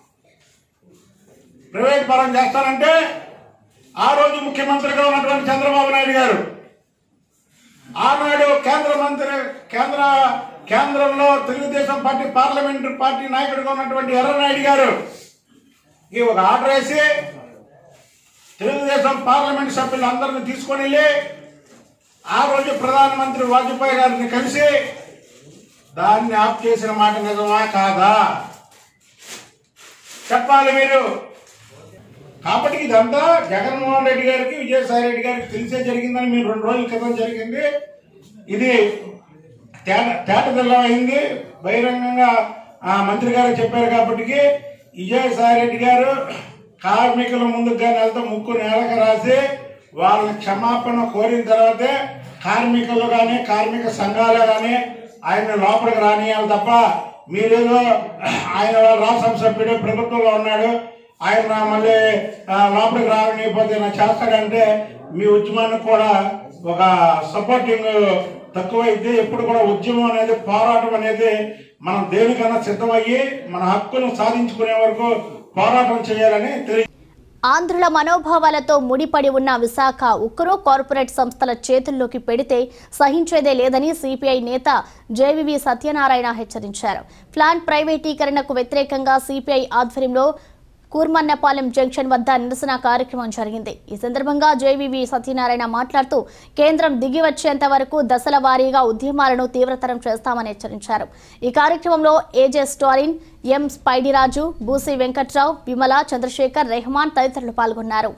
ప్రైవేట్ పరం చేస్తారంటే ఆ రోజు ముఖ్యమంత్రిగా ఉన్నటువంటి చంద్రబాబు నాయుడు గారు ఆనాడు కేంద్ర మంత్రి కేంద్ర కేంద్రంలో తెలుగుదేశం పార్టీ పార్లమెంటరీ పార్టీ నాయకుడిగా ఉన్నటువంటి ఎర్రనాయుడు గారు ఈ ఒక ఆర్డర్ వేసి తెలుగుదేశం పార్లమెంట్ సభ్యులందరిని తీసుకొని వెళ్ళి ఆ రోజు ప్రధానమంత్రి వాజ్పేయి గారిని కలిసి దాన్ని ఆఫ్ చేసిన మాట నిజమా కాదా చెప్పాలి మీరు కాబట్టి ఇదంతా జగన్మోహన్ రెడ్డి గారికి విజయసాయి రెడ్డి గారికి తెలిసే జరిగిందని మీరు రెండు రోజుల క్రితం జరిగింది ఇది తేట తేటతెల్లం అయింది బహిరంగంగా ఆ మంత్రి గారు చెప్పారు కాబట్టి విజయసాయి రెడ్డి గారు కార్మికుల ముందుకు కానీ వెళ్తే ముక్కు నేలకు రాసి వాళ్ళని క్షమాపణ కోరిన తర్వాతే కార్మికులు కానీ కార్మిక సంఘాలు కానీ ఆయన లోపలికి రానియాలి తప్ప మీరేదో ఆయన వాళ్ళ రాష్ట్ర సభ్యుడు ప్రభుత్వంలో ఉన్నాడు ఆయన మళ్ళీ ఆ, లోపలికి రానిపోతే నా చేస్తాడంటే మీ ఉద్యమానికి కూడా ఒక సపోర్టింగ్ తక్కువైతే ఎప్పుడు కూడా ఉద్యమం అనేది పోరాటం అనేది మనం దేనికన్నా సిద్ధమయ్యి మన హక్కును సాధించుకునే వరకు పోరాటం చేయాలని తెలియ ఆంధ్రుల మనోభావాలతో ముడిపడి ఉన్న విశాఖ ఉక్కును కార్పొరేట్ సంస్థల చేతుల్లోకి పెడితే సహించేదే లేదని సిపిఐ నేత జేవివి సత్యనారాయణ హెచ్చరించారు ప్లాంట్ ప్రైవేటీకరణకు వ్యతిరేకంగా సిపిఐ ఆధ్వర్యంలో కూర్మన్నపాలెం జంక్షన్ వద్ద నిరసన కార్యక్రమం జరిగింది ఈ సందర్భంగా జేవీవి సత్యనారాయణ మాట్లాడుతూ కేంద్రం దిగి వచ్చేంత వరకు దశల వారీగా ఉద్యమాలను తీవ్రతరం చేస్తామని హెచ్చరించారు ఈ కార్యక్రమంలో ఏజే స్టాలిన్ ఎం స్పైడిరాజు బూసి వెంకట్రావు విమల చంద్రశేఖర్ రెహమాన్ తదితరులు పాల్గొన్నారు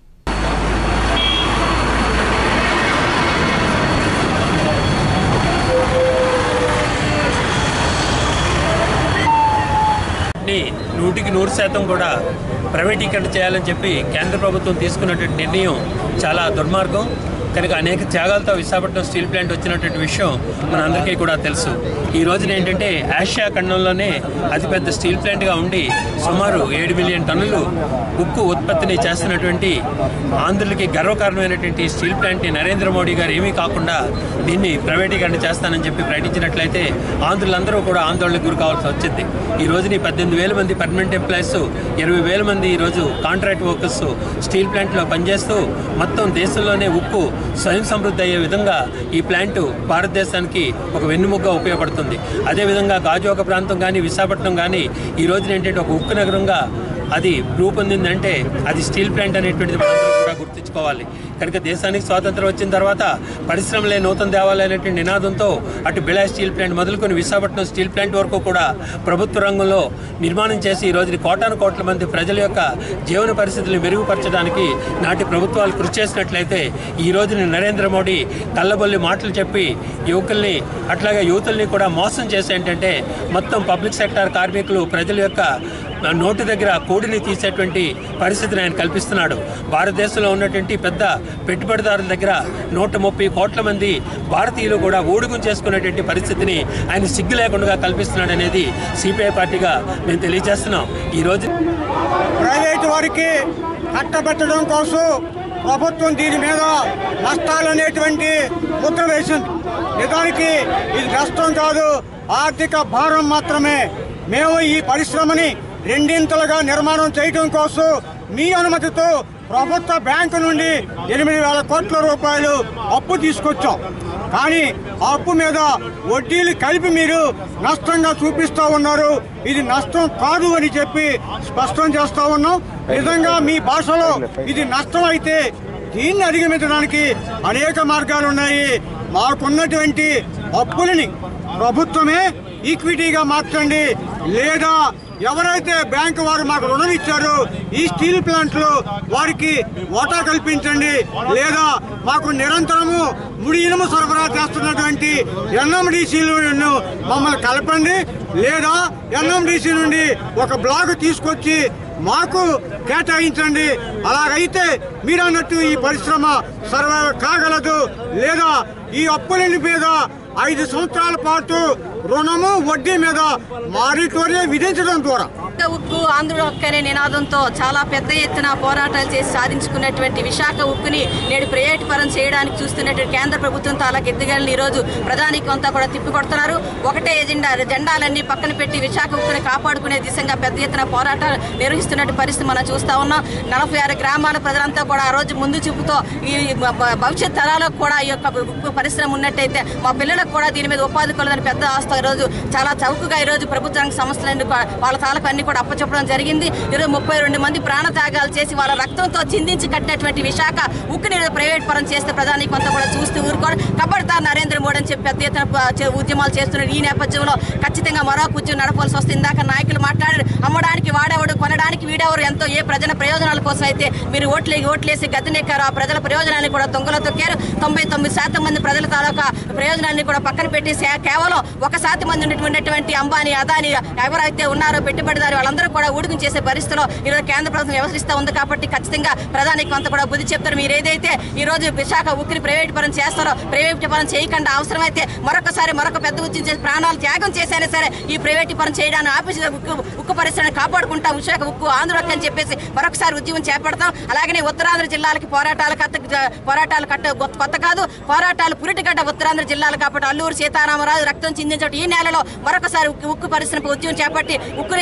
ని నూటికి నూరు శాతం కూడా ప్రైవేటీకరణ చేయాలని చెప్పి కేంద్ర ప్రభుత్వం తీసుకున్నటువంటి నిర్ణయం చాలా దుర్మార్గం కనుక అనేక త్యాగాలతో విశాఖపట్నం స్టీల్ ప్లాంట్ వచ్చినటువంటి విషయం మనందరికీ కూడా తెలుసు ఈ రోజున ఏంటంటే ఆసియా ఖండంలోనే అతిపెద్ద స్టీల్ ప్లాంట్గా ఉండి సుమారు ఏడు మిలియన్ టన్నులు ఉక్కు ఉత్పత్తిని చేస్తున్నటువంటి ఆంధ్రులకి గర్వకారణమైనటువంటి స్టీల్ ప్లాంట్ని నరేంద్ర మోడీ గారు ఏమీ కాకుండా దీన్ని ప్రైవేటీకరణ చేస్తానని చెప్పి ప్రకటించినట్లయితే ఆంధ్రులందరూ కూడా ఆందోళనకు గురి కావాల్సి వచ్చింది ఈ రోజున ఈ పద్దెనిమిది వేల మంది పర్మనెంట్ ఎంప్లాయీస్ ఇరవై వేల మంది ఈరోజు కాంట్రాక్ట్ వర్కర్స్ స్టీల్ ప్లాంట్లో పనిచేస్తూ మొత్తం దేశంలోనే ఉక్కు స్వయం సమృద్ధి అయ్యే విధంగా ఈ ప్లాంట్ భారతదేశానికి ఒక వెన్నుముగ్గా ఉపయోగపడుతుంది అదేవిధంగా గాజువాక ప్రాంతం కానీ విశాఖపట్నం కానీ ఈ రోజున ఏంటంటే ఒక ఉక్కు నగరంగా అది రూపొందిందంటే అది స్టీల్ ప్లాంట్ అనేటువంటిది మనందరం కూడా గుర్తుంచుకోవాలి కనుక దేశానికి స్వాతంత్రం వచ్చిన తర్వాత పరిశ్రమలే నూతన దేవాలయ అనేటువంటి నినాదంతో అటు బిళా స్టీల్ ప్లాంట్ మొదలుకొని విశాఖపట్నం స్టీల్ ప్లాంట్ వరకు కూడా ప్రభుత్వ రంగంలో నిర్మాణం చేసి ఈ రోజున కోటాను కోట్ల మంది ప్రజల యొక్క జీవన పరిస్థితులను మెరుగుపరచడానికి నాటి ప్రభుత్వాలు కృషి చేసినట్లయితే ఈ రోజున నరేంద్ర మోడీ కళ్ళబొల్లి మాటలు చెప్పి యువకుల్ని అట్లాగే యువతుల్ని కూడా మోసం చేసి ఏంటంటే మొత్తం పబ్లిక్ సెక్టార్ కార్మికులు ప్రజల యొక్క నోటు దగ్గర కోడిని తీసేటువంటి పరిస్థితిని ఆయన కల్పిస్తున్నాడు భారతదేశంలో ఉన్నటువంటి పెద్ద పెట్టుబడిదారుల దగ్గర నూట ముప్పై కోట్ల మంది భారతీయులు కూడా ఊడుగుం చేసుకునేటువంటి పరిస్థితిని ఆయన సిగ్గు లేకుండా కల్పిస్తున్నాడు అనేది సిపిఐ పార్టీగా మేము తెలియజేస్తున్నాం ఈరోజు ప్రైవేటు వారికి కట్టబెట్టడం కోసం ప్రభుత్వం దీని మీద నష్టాలు అనేటువంటి ముద్ర వేసింది నిజానికి ఇది నష్టం కాదు ఆర్థిక భారం మాత్రమే మేము ఈ పరిశ్రమని రెండింతలుగా నిర్మాణం చేయడం కోసం మీ అనుమతితో ప్రభుత్వ బ్యాంకు నుండి ఎనిమిది వేల కోట్ల రూపాయలు అప్పు తీసుకొచ్చాం కానీ ఆ అప్పు మీద వడ్డీలు కలిపి మీరు నష్టంగా చూపిస్తా ఉన్నారు ఇది నష్టం కాదు అని చెప్పి స్పష్టం చేస్తా ఉన్నాం నిజంగా మీ భాషలో ఇది నష్టం అయితే దీన్ని అధిగమించడానికి అనేక మార్గాలు ఉన్నాయి మాకున్నటువంటి అప్పులని ప్రభుత్వమే ఈక్విటీగా మార్చండి లేదా ఎవరైతే బ్యాంకు వారు మాకు రుణం ఇచ్చారో ఈ స్టీల్ ప్లాంట్లు వారికి వాటా కల్పించండి లేదా మాకు నిరంతరము ముడి ఇనుము సరఫరా చేస్తున్నటువంటి ఎన్ఎండిసిలను మమ్మల్ని కలపండి లేదా ఎన్ఎండిసి నుండి ఒక బ్లాక్ తీసుకొచ్చి మాకు కేటాయించండి అలాగైతే మీరు అన్నట్టు ఈ పరిశ్రమ సర్వైవ్ కాగలదు లేదా ఈ అప్పుల మీద ఐదు సంవత్సరాల పాటు రుణము వడ్డీ మీద మారిటోరియే విధించడం ద్వారా ఉక్కు ఆంధ్రుడు హక్కు అనే నినాదంతో చాలా పెద్ద ఎత్తున పోరాటాలు చేసి సాధించుకున్నటువంటి విశాఖ ఉక్కుని నేడు ప్రైవేట్ పరం చేయడానికి చూస్తున్నటువంటి కేంద్ర ప్రభుత్వంతో అలా ఎత్తుగలని ఈ రోజు ప్రధానికి అంతా కూడా తిప్పికొడుతున్నారు ఒకటే ఎజెండా జెండాలన్నీ పక్కన పెట్టి విశాఖ ఉక్కుని కాపాడుకునే దిశగా పెద్ద ఎత్తున పోరాటాలు నిర్వహిస్తున్నట్టు పరిస్థితి మనం చూస్తా ఉన్నాం నలభై ఆరు గ్రామాల ప్రజలంతా కూడా ఆ రోజు ముందు చూపుతో ఈ భ- భ- భవిష్యత్ తరాలకు కూడా ఈ యొక్క ఉక్కు పరిశ్రమ ఉన్నట్టయితే మా పిల్లలకు కూడా దీని మీద ఉపాధి కలదని పెద్ద ఆస్తి ఈ రోజు చాలా చౌకగా ఈ రోజు ప్రభుత్వానికి సంస్థలన్నీ కూడా వాళ్ళ తాలకు అన్ని కూడా అప్పచెప్పడం జరిగింది ఈరోజు ముప్పై రెండు మంది ప్రాణత్యాగాలు చేసి వాళ్ళ రక్తంతో చిందించి కట్టినటువంటి విశాఖ ఉక్కుని ఈరోజు ప్రైవేట్ పరం చేస్తే ప్రధాని కొంత కూడా చూస్తూ ఊరుకోరు కబడ్దార్ నరేంద్ర మోడీ అని చెప్పి పెద్ద ఎత్తున ప- చే- ఉద్యమాలు చేస్తున్నారు ఈ నేపథ్యంలో ఖచ్చితంగా మరొక ఉద్యమం నడపాల్సి వస్తుంది ఇందాక నాయకులు మాట్లాడారు అమ్మడానికి వాడేవాడు కొనడానికి వీడెవరు ఎంతో ఏ ప్రజల ప్రయోజనాల కోసం అయితే మీరు ఓట్లే ఓట్లేసి గద్దెనెక్కారు ఆ ప్రజల ప్రయోజనాన్ని కూడా దొంగలో తొక్కారు తొంభై తొమ్మిది శాతం మంది ప్రజల తాలూకా ప్రయోజనాన్ని కూడా పక్కన పెట్టి సే- కేవలం ఒక శాతం మంది ఉన్నటువంటి అంబానీ అదాని ఎవరైతే ఉన్నారో పెట్టుబడిదారు వాళ్ళందరూ కూడా ఊడుకుని చేసే పరిస్థితిలో ఈరోజు కేంద్ర ప్రభుత్వం వ్యవహరిస్తూ ఉంది కాబట్టి ఖచ్చితంగా ప్రధానికి కొంత కూడా బుద్ధి చెప్తారు మీరు ఏదైతే ఈ రోజు విశాఖ ఉక్కిని ప్రైవేట్ పరం చేస్తారో ప్రైవేట్ పరం చేయకుండా అవసరమైతే మరొకసారి మరొక పెద్ద ఉద్యమం చేసి ప్రాణాలు త్యాగం చేసైనా సరే ఈ ప్రైవేట్ పరం చేయడాన్ని ఆపేసి ఉక్కు ఉక్కు పరిశ్రమను కాపాడుకుంటాం విశాఖ ఉక్కు ఆంధ్ర హక్కు అని చెప్పేసి మరొకసారి ఉద్యమం చేపడతాం అలాగనే ఉత్తరాంధ్ర జిల్లాలకి పోరాటాలు కట్ట పోరాటాలు కట్ట కొత్త కొత్త కాదు పోరాటాలు పురిటిగడ్డ ఉత్తరాంధ్ర జిల్లాలు కాబట్టి అల్లూరు సీతారామరాజు రక్తం చిందించడం ఈ నెలలో మరొకసారి ఉక్కు ఉక్కు పరిశ్రమ ఉద్యమం చేపట్టి ఉక్కుని ప్రైవేట్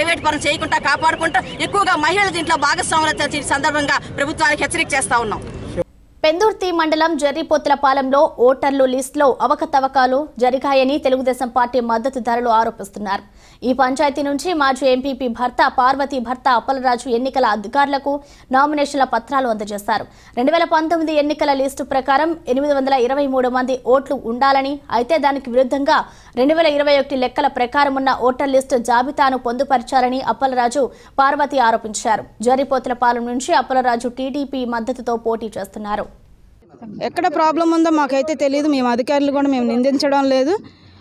ప్రైవేట్ పరం చేయకుండా కాపాడుకుంటూ ఎక్కువగా మహిళలు దీంట్లో భాగస్వాములు ఈ సందర్భంగా ప్రభుత్వానికి హెచ్చరిక చేస్తా ఉన్నాం పెందుర్తి మండలం జర్రిపోతులపాలెంలో ఓటర్లు లిస్టులో అవకతవకాలు జరిగాయని తెలుగుదేశం పార్టీ మద్దతుదారులు ఆరోపిస్తున్నారు ఈ పంచాయతీ నుంచి మాజీ ఎంపీపీ భర్త పార్వతి భర్త అప్పలరాజు ఎన్నికల అధికారులకు నామినేషన్ల పత్రాలు అందజేశారు రెండు వేల పంతొమ్మిది ఎన్నికల లిస్టు ప్రకారం ఎనిమిది వందల ఇరవై మూడు మంది ఓట్లు ఉండాలని అయితే దానికి విరుద్ధంగా రెండు వేల ఇరవై ఒకటి లెక్కల ప్రకారం ఉన్న ఓటర్ లిస్టు జాబితాను పొందుపరిచారని అప్పలరాజు పార్వతి ఆరోపించారు జర్రిపోతులపాలెం నుంచి అప్పలరాజు టీడీపీ మద్దతుతో పోటీ చేస్తున్నారు ఎక్కడ ప్రాబ్లం ఉందో మాకైతే తెలియదు మేము అధికారులు కూడా మేము నిందించడం లేదు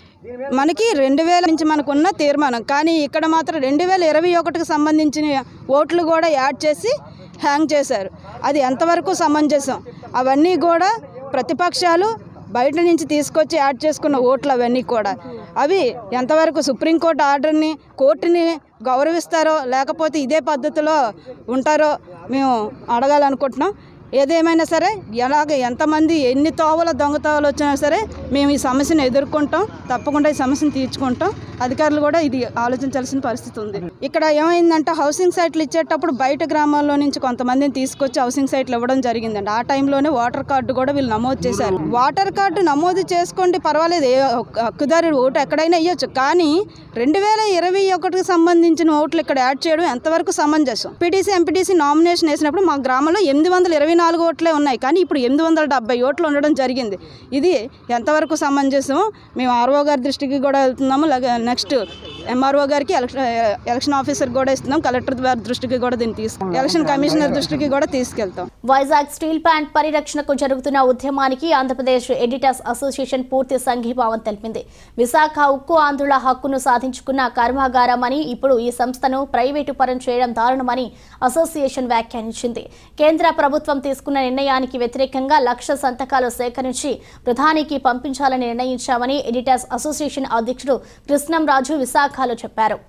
మనకి రెండు వేల నుంచి మనకున్న తీర్మానం కానీ ఇక్కడ మాత్రం రెండు వేల ఇరవై ఒకటికి సంబంధించిన ఓట్లు కూడా యాడ్ చేసి హ్యాంగ్ చేశారు అది ఎంతవరకు సమంజసం అవన్నీ కూడా ప్రతిపక్షాలు బయట నుంచి తీసుకొచ్చి యాడ్ చేసుకున్న ఓట్లు అవన్నీ కూడా అవి ఎంతవరకు సుప్రీంకోర్టు ఆర్డర్ని కోర్టుని గౌరవిస్తారో లేకపోతే ఇదే పద్ధతిలో ఉంటారో మేము అడగాలనుకుంటున్నాం ఏదేమైనా సరే ఎలాగ ఎంతమంది ఎన్ని తోవల దొంగ తోవలు వచ్చినా సరే మేము ఈ సమస్యను ఎదుర్కొంటాం తప్పకుండా ఈ సమస్యను తీర్చుకుంటాం అధికారులు కూడా ఇది ఆలోచించాల్సిన పరిస్థితి ఉంది ఇక్కడ ఏమైందంటే హౌసింగ్ సైట్లు ఇచ్చేటప్పుడు బయట గ్రామాల్లో నుంచి కొంతమందిని తీసుకొచ్చి హౌసింగ్ సైట్లు ఇవ్వడం జరిగిందండి ఆ టైంలోనే వాటర్ కార్డు కూడా వీళ్ళు నమోదు చేశారు వాటర్ కార్డు నమోదు చేసుకోండి పర్వాలేదు ఏ ఒక్క హక్కుదారు ఓటు ఎక్కడైనా ఇవ్వచ్చు కానీ రెండు వేల ఇరవై ఒకటికి సంబంధించిన ఓట్లు ఇక్కడ యాడ్ చేయడం ఎంతవరకు సమంజసం పీటీసీ ఎంపీటీసీ నామినేషన్ వేసినప్పుడు మా గ్రామంలో ఎనిమిది వందల ఇరవై నాలుగు ఓట్లే ఉన్నాయి కానీ ఇప్పుడు ఎనిమిది వందల డెబ్బై ఓట్లు ఉండడం జరిగింది ఇది ఎంతవరకు సమంజసం మేము ఆర్ఓ గారి దృష్టికి కూడా వెళ్తున్నాము నెక్స్ట్ ఎంఆర్ఓ గారికి ఎలక్షన్ ఎలక్షన్ ఆఫీసర్ కూడా ఇస్తున్నాం కలెక్టర్ వారి దృష్టికి కూడా దీన్ని తీసుకు ఎలక్షన్ కమిషనర్ దృష్టికి కూడా తీసుకెళ్తాం వైజాగ్ స్టీల్ ప్లాంట్ పరిరక్షణకు జరుగుతున్న ఉద్యమానికి ఆంధ్రప్రదేశ్ ఎడిటర్స్ అసోసియేషన్ పూర్తి సంఘీభావం తెలిపింది విశాఖ ఉక్కు ఆంధ్రుల హక్కును సాధించుకున్న కర్మాగారం అని ఇప్పుడు ఈ సంస్థను ప్రైవేటు పరం చేయడం దారుణమని అసోసియేషన్ వ్యాఖ్యానించింది కేంద్ర ప్రభుత్వం తీసుకున్న నిర్ణయానికి వ్యతిరేకంగా లక్ష సంతకాలు సేకరించి ప్రధానికి పంపించాలని నిర్ణయించామని ఎడిటర్స్ అసోసియేషన్ అధ్యక్షుడు కృష్ణంరాజు విశాఖలో చెప్పారు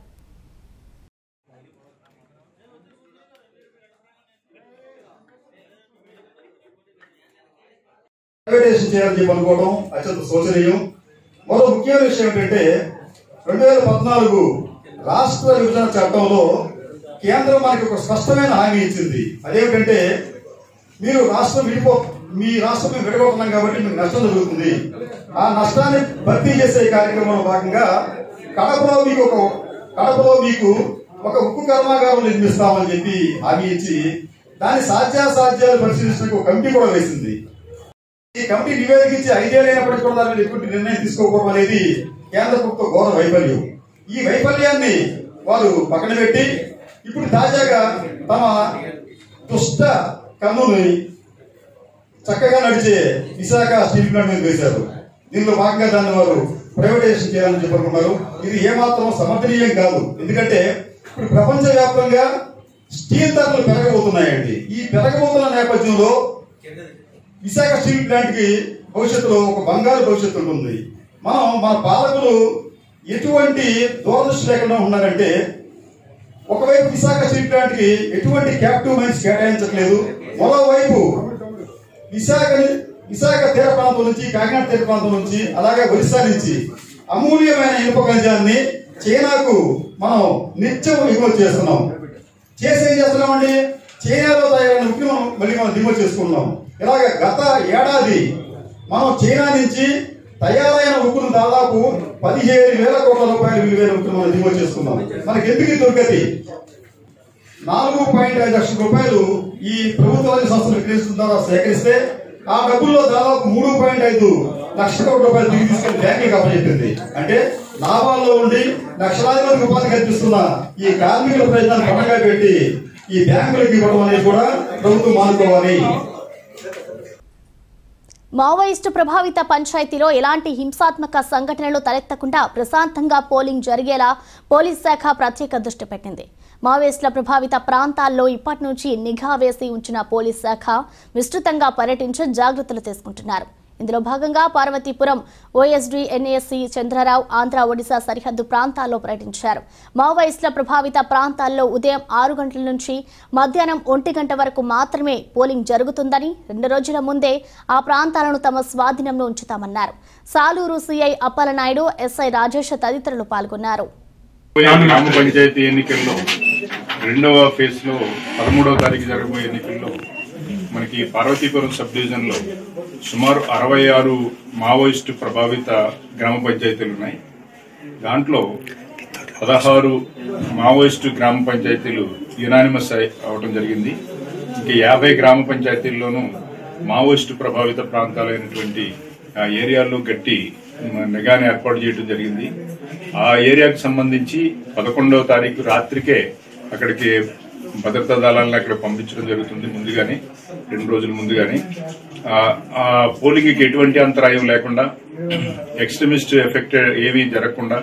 ప్రైవేటైజేషన్ చేయాలని చెప్పి అనుకోవడం అత్యంత శోచనీయం మరో ముఖ్యమైన విషయం ఏంటంటే రెండు వేల పద్నాలుగు రాష్ట్ర విభజన చట్టంలో కేంద్రం మనకి ఒక స్పష్టమైన హామీ ఇచ్చింది అదేమిటంటే మీరు రాష్ట్రం విడిపో మీ రాష్ట్రం మేము విడగొడుతున్నాం కాబట్టి మీకు నష్టం జరుగుతుంది ఆ నష్టాన్ని భర్తీ చేసే కార్యక్రమంలో భాగంగా కడపలో మీకు ఒక కడపలో మీకు ఒక ఉక్కు కర్మాగారం నిర్మిస్తామని చెప్పి హామీ ఇచ్చి దాని సాధ్యాసాధ్యాలు పరిశీలించడానికి ఒక కమిటీ కూడా వేసింది ఈ కమిటీ నివేదిక ఇచ్చి ఐదేళ్ళైనప్పటికీ కూడా దాని మీద ఎటువంటి నిర్ణయం తీసుకోకపోవడం అనేది కేంద్ర ప్రభుత్వ ఘోర వైఫల్యం ఈ వైఫల్యాన్ని వారు పక్కన పెట్టి ఇప్పుడు తాజాగా తమ దుష్ట కన్నుని చక్కగా నడిచే విశాఖ స్టీల్ ప్లాంట్ మీద వేశారు దీనిలో భాగంగా దాన్ని వారు ప్రైవేటైజేషన్ చేయాలని చెప్పనుకున్నారు ఇది ఏమాత్రం సమర్థనీయం కాదు ఎందుకంటే ఇప్పుడు ప్రపంచవ్యాప్తంగా స్టీల్ ధరలు పెరగబోతున్నాయండి ఈ పెరగబోతున్న నేపథ్యంలో విశాఖ స్టీల్ ప్లాంట్ కి భవిష్యత్తులో ఒక బంగారు భవిష్యత్తు ఉంటుంది మనం మన పాలకులు ఎటువంటి దూరదృష్టి లేకుండా ఉన్నారంటే ఒకవైపు విశాఖ స్టీల్ ప్లాంట్ కి ఎటువంటి క్యాపిటివ్ మైన్స్ కేటాయించట్లేదు మరోవైపు విశాఖని విశాఖ తీర ప్రాంతం నుంచి కాకినాడ తీర ప్రాంతం నుంచి అలాగే ఒరిస్సా నుంచి అమూల్యమైన ఇనుప ఖనిజాన్ని చైనాకు మనం నిత్యం ఎగుమతి చేస్తున్నాం చేసి ఏం చేస్తున్నామండి చైనాలో తయారైన ఉక్కిని మనం మళ్ళీ మనం దిగుమతి చేసుకున్నాం ఇలాగ గత ఏడాది మనం చైనా నుంచి తయారైన ఉక్కును దాదాపు పదిహేను వేల కోట్ల రూపాయలు విలువైన ఉక్కును మనం దిగుమతి చేసుకున్నాం మనకి ఎందుకు ఈ దుర్గతి నాలుగు పాయింట్ ఐదు లక్షల రూపాయలు ఈ ప్రభుత్వ రంగ సంస్థలు విక్రయిస్తున్న ద్వారా సేకరిస్తే ఆ డబ్బుల్లో దాదాపు మూడు పాయింట్ ఐదు లక్షల కోట్ల రూపాయలు తిరిగి తీసుకెళ్లి బ్యాంకులకు అప్పచెప్పింది అంటే లాభాల్లో ఉండి లక్షలాది మందికి ఉపాధి కల్పిస్తున్న ఈ కార్మికుల ప్రయత్నాన్ని పట్టగా పెట్టి ఈ బ్యాంకులకు ఇవ్వడం అనేది కూడా ప్రభుత్వం మానుకోవాలి మావోయిస్టు ప్రభావిత పంచాయతీలో ఎలాంటి హింసాత్మక సంఘటనలు తలెత్తకుండా ప్రశాంతంగా పోలింగ్ జరిగేలా పోలీస్ శాఖ ప్రత్యేక దృష్టి పెట్టింది మావోయిస్టుల ప్రభావిత ప్రాంతాల్లో ఇప్పటి నుంచి నిఘా వేసి ఉంచిన పోలీస్ శాఖ విస్తృతంగా పర్యటించి జాగ్రత్తలు తీసుకుంటున్నారు ఇందులో భాగంగా పార్వతీపురం ఓఎస్డీ ఎన్ఏఎస్సీ చంద్రరావు ఆంధ్ర ఒడిశా సరిహద్దు ప్రాంతాల్లో పర్యటించారు మావోయిస్టుల ప్రభావిత ప్రాంతాల్లో ఉదయం ఆరు గంటల నుంచి మధ్యాహ్నం ఒంటి గంట వరకు మాత్రమే పోలింగ్ జరుగుతుందని రెండు రోజుల ముందే ఆ ప్రాంతాలను తమ స్వాధీనంలో ఉంచుతామన్నారు సాలూరు సీఐ అప్పలనాయుడు ఎస్ఐ రాజేష్ తదితరులు పాల్గొన్నారు గ్రామ పంచాయతీ ఎన్నికల్లో రెండవ ఫేజ్ లో పదమూడవ తారీఖు జరగబోయే ఎన్నికల్లో మనకి పార్వతీపురం సబ్ డివిజన్ లో సుమారు అరవై ఆరు మావోయిస్టు ప్రభావిత గ్రామ పంచాయతీలు ఉన్నాయి దాంట్లో పదహారు మావోయిస్టు గ్రామ పంచాయతీలు యునానిమస్ అవడం జరిగింది ఇంకా యాభై గ్రామ పంచాయతీల్లోనూ మావోయిస్టు ప్రభావిత ప్రాంతాలైనటువంటి ఆ ఏరియాల్లో గట్టి నిఘాని ఏర్పాటు చేయడం జరిగింది ఆ ఏరియాకు సంబంధించి పదకొండవ తారీఖు రాత్రికే అక్కడికి భద్రతా దళాలను అక్కడ పంపించడం జరుగుతుంది ముందుగానే రెండు రోజుల ముందుగానే ఆ- ఆ పోలింగ్కి ఎటువంటి అంతరాయం లేకుండా ఎక్స్ట్రీమిస్ట్ ఎఫెక్ట్ ఏమీ జరగకుండా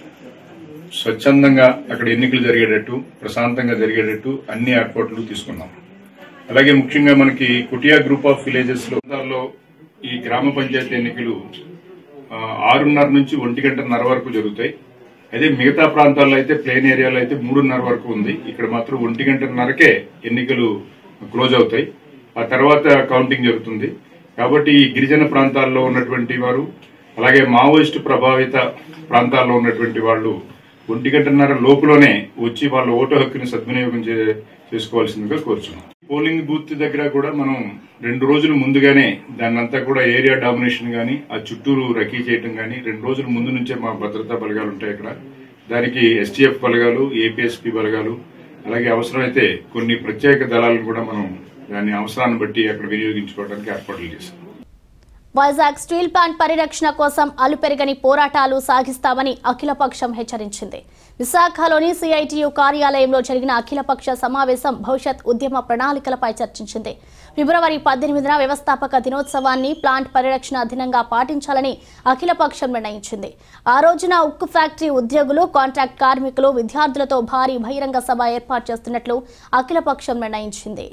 స్వచ్ఛందంగా అక్కడ ఎన్నికలు జరిగేటట్టు ప్రశాంతంగా జరిగేటట్టు అన్ని ఏర్పాట్లు తీసుకున్నాం అలాగే ముఖ్యంగా మనకి కుటియా గ్రూప్ ఆఫ్ విలేజెస్ లో ప్రాంతాల్లో ఈ గ్రామ పంచాయతీ ఎన్నికలు ఆ, ఆరున్నర నుంచి ఒంటి గంటన్నర వరకు జరుగుతాయి అదే మిగతా ప్రాంతాల్లో అయితే ప్లేన్ ఏరియాలో అయితే మూడున్నర వరకు ఉంది ఇక్కడ మాత్రం ఒంటి గంటన్నరకే ఎన్నికలు క్లోజ్ అవుతాయి ఆ తర్వాత కౌంటింగ్ జరుగుతుంది కాబట్టి ఈ గిరిజన ప్రాంతాల్లో ఉన్నటువంటి వారు అలాగే మావోయిస్టు ప్రభావిత ప్రాంతాల్లో ఉన్నటువంటి వాళ్ళు ఒంటి గంటన్నర లోపులోనే వచ్చి వాళ్ళ ఓటు హక్కుని సద్వినియోగం చే- చేసుకోవాల్సిందిగా కోరుచున్నాం పోలింగ్ బూత్ దగ్గర కూడా మనం రెండు రోజులు ముందుగానే దాన్నంతా కూడా ఏరియా డామినేషన్ గానీ ఆ చుట్టూరు రకీ చేయటం గానీ రెండు రోజుల ముందు నుంచే మా భద్రతా బలగాలు ఉంటాయి ఇక్కడ దానికి ఎస్టీఎఫ్ బలగాలు ఏపీఎస్పీ బలగాలు అలాగే అవసరమైతే కొన్ని ప్రత్యేక దళాలను కూడా మనం దాని అవసరాన్ని బట్టి అక్కడ వినియోగించుకోవడానికి ఏర్పాట్లు చేశాం వైజాగ్ స్టీల్ ప్లాంట్ పరిరక్షణ కోసం అలుపెరగని పోరాటాలు సాగిస్తామని అఖిలపక్షం హెచ్చరించింది విశాఖలోని సిఐటియు కార్యాలయంలో జరిగిన అఖిలపక్ష సమావేశం భవిష్యత్ ఉద్యమ ప్రణాళికలపై చర్చించింది ఫిబ్రవరి పద్దెనిమిదిన వ్యవస్థాపక దినోత్సవాన్ని ప్లాంట్ పరిరక్షణ దినంగా పాటించాలని అఖిలపక్షం నిర్ణయించింది ఆ రోజున ఉక్కు ఫ్యాక్టరీ ఉద్యోగులు కాంట్రాక్ట్ కార్మికులు విద్యార్థులతో భారీ బహిరంగ సభ ఏర్పాటు చేస్తున్నట్లు అఖిలపక్షం నిర్ణయించింది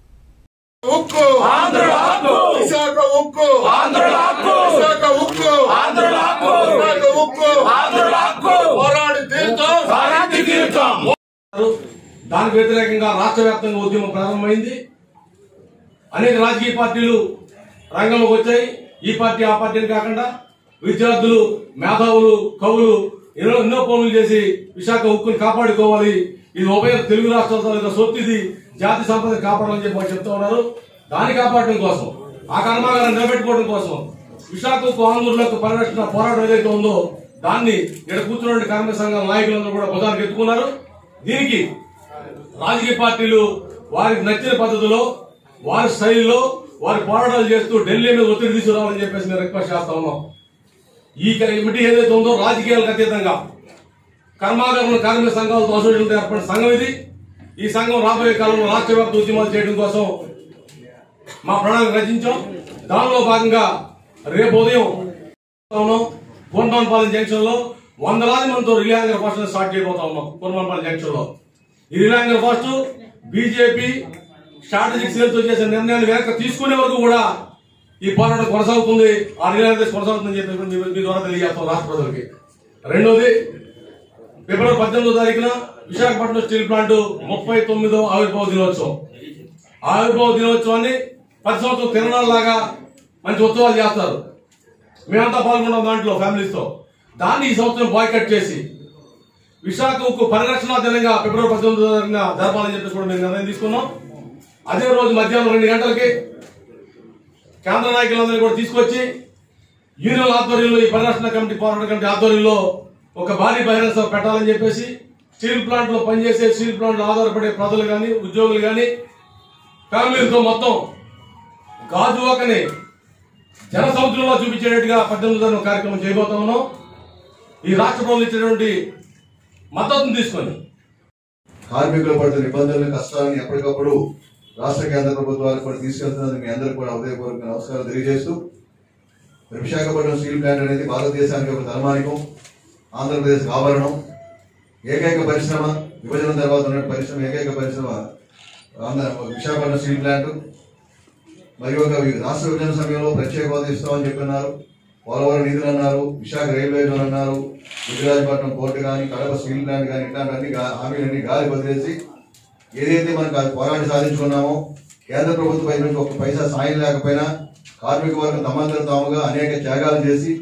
ఉక్కు ఆంధ్రుల హక్కు విశాఖ ఉక్కు ఆంధ్రుల హక్కు విశాఖ ఉక్కు ఆంధ్రుల హక్కు విశాఖ ఉక్కు ఆంధ్రుల హక్కు పోరాడి తీర్థం సాధించి తీర్థం దానికి వ్యతిరేకంగా రాష్ట్ర వ్యాప్తంగా ఉద్యమం ప్రారంభమైంది అనేక రాజకీయ పార్టీలు రంగంలోకి వచ్చాయి ఈ పార్టీ ఆ పార్టీని కాకుండా విద్యార్థులు మేధావులు కవులు ఎన్నో ఎన్నో పనులు చేసి విశాఖ ఉక్కుని కాపాడుకోవాలి ఇది ఉభయ తెలుగు రాష్ట్రాల తాలూకా సొత్తు ఇది జాతి సంపద కాపాడాలని చెప్పి వాళ్ళు చెప్తా ఉన్నారు దాన్ని కాపాడడం కోసం ఆ కర్మాగారం నిలబెట్టుకోవడం కోసం విశాఖ ఉక్కు ఆందోళనకు పరిరక్షణ పోరాటం ఏదైతే ఉందో దాన్ని ఇక్కడ కూర్చున్న కార్మిక సంఘాల నాయకులందరూ కూడా ప్రధానికి ఎత్తుకున్నారు దీనికి రాజకీయ పార్టీలు వారికి నచ్చిన పద్ధతిలో వారి శైలిలో వారి పోరాటాలు చేస్తూ ఢిల్లీ మీద ఒత్తిడి తీసుకురావాలని చెప్పేసి మేము రిక్వెస్ట్ చేస్తా ఉన్నాం ఈ కమిటీ ఏదైతే ఉందో రాజకీయాలకు అతీతంగా కర్మాగారం కార్మిక సంఘాలతో అసోసియేషన్తో ఏర్పడిన సంఘం ఇది ఈ సంఘం రాబోయే కాలంలో రాష్ట్ర వ్యాప్త ఉద్యమాలు చేయడం కోసం మా ప్రణాళిక రచించాం దానిలో భాగంగా రేపు ఉదయం పూర్ణపాలెం జంక్షన్ లో వందలాది మందితో రిలయాంగర్ ఫస్ట్ స్టార్ట్ చేయబోతా ఉన్నాం పూర్ణపాలెం జంక్షన్ లో ఈ రిలయాంగర్ ఫస్ట్ బీజేపీ స్ట్రాటజిక్ సేల్స్ చేసే నిర్ణయాన్ని వెనక తీసుకునే వరకు కూడా ఈ పోరాటం కొనసాగుతుంది ఆ రిలయన్స్ కొనసాగుతుందని చెప్పి మీ మీ ద్వారా తెలియజేస్తాం రాష్ట్ర ప్రజలకి రెండోది ఫిబ్రవరి పద్దెనిమిదో తారీఖున విశాఖపట్నం స్టీల్ ప్లాంట్ ముప్పై తొమ్మిదో ఆవిర్భావ దినోత్సవం ఆవిర్భావ దినోత్సవాన్ని ప్రతి సంవత్సరం తిరణాలలాగా మంచి ఉత్సవాలు చేస్తారు మేమంతా పాల్గొన్నాం దాంట్లో ఫ్యామిలీస్తో దాన్ని ఈ సంవత్సరం బాయ్కట్ చేసి విశాఖ ఉక్కు పరిరక్షణ దినంగా ఫిబ్రవరి పద్దెనిమిదో తారీఖున జరపాలని చెప్పేసి కూడా మేము నిర్ణయం తీసుకున్నాం అదే రోజు మధ్యాహ్నం రెండు గంటలకి కేంద్ర నాయకులందరినీ కూడా తీసుకొచ్చి యూనియన్ ఆధ్వర్యంలో ఈ పరిరక్షణ కమిటీ పోరాట కమిటీ ఆధ్వర్యంలో ఒక భారీ బహిరంగ సభ పెట్టాలని చెప్పేసి స్టీల్ ప్లాంట్ లో పనిచేసే స్టీల్ ప్లాంట్ లో ఆధారపడే ప్రజలు కానీ ఉద్యోగులు కానీ ఫ్యామిలీలతో మొత్తం గాజువాకని జన సముద్రంలో చూపించేటట్టుగా పద్దెనిమిది తారీఖున కార్యక్రమం చేయబోతా ఉన్నాం ఈ రాష్ట్ర ప్రభుత్వం ఇచ్చినటువంటి మద్దతును తీసుకొని కార్మికులు పడుతున్న ఇబ్బందులను కష్టాలను ఎప్పటికప్పుడు రాష్ట్ర కేంద్ర ప్రభుత్వాలు కూడా తీసుకెళ్తున్నందుకు మీ అందరికీ కూడా హృదయపూర్వక నమస్కారం తెలియజేస్తూ మరి విశాఖపట్నం స్టీల్ ప్లాంట్ అనేది భారతదేశానికి ఒక ధర్మానికం ఆంధ్రప్రదేశ్ ఆభరణం ఏకైక పరిశ్రమ విభజన తర్వాత ఉన్న పరిశ్రమ ఏకైక పరిశ్రమ ఆంధ్ర విశాఖపట్నం స్టీల్ ప్లాంట్ మరి ఒక రాష్ట్ర విభజన సమయంలో ప్రత్యేక హోదా ఇస్తామని చెప్పన్నారు పోలవరం నిధులు అన్నారు విశాఖ రైల్వే జోన్ అన్నారు గుజరాజపట్నం పోర్టు కానీ కడప స్టీల్ ప్లాంట్ కానీ ఇట్లాంటివన్నీ గా- హామీలన్నీ గాలి వదిలేసి ఏదైతే మనకు అది పోరాటి సాధించుకున్నామో కేంద్ర ప్రభుత్వం పై నుంచి ఒక పైసా సాయం లేకపోయినా కార్మిక వర్గం తమంతరం తాముగా అనేక త్యాగాలు చేసి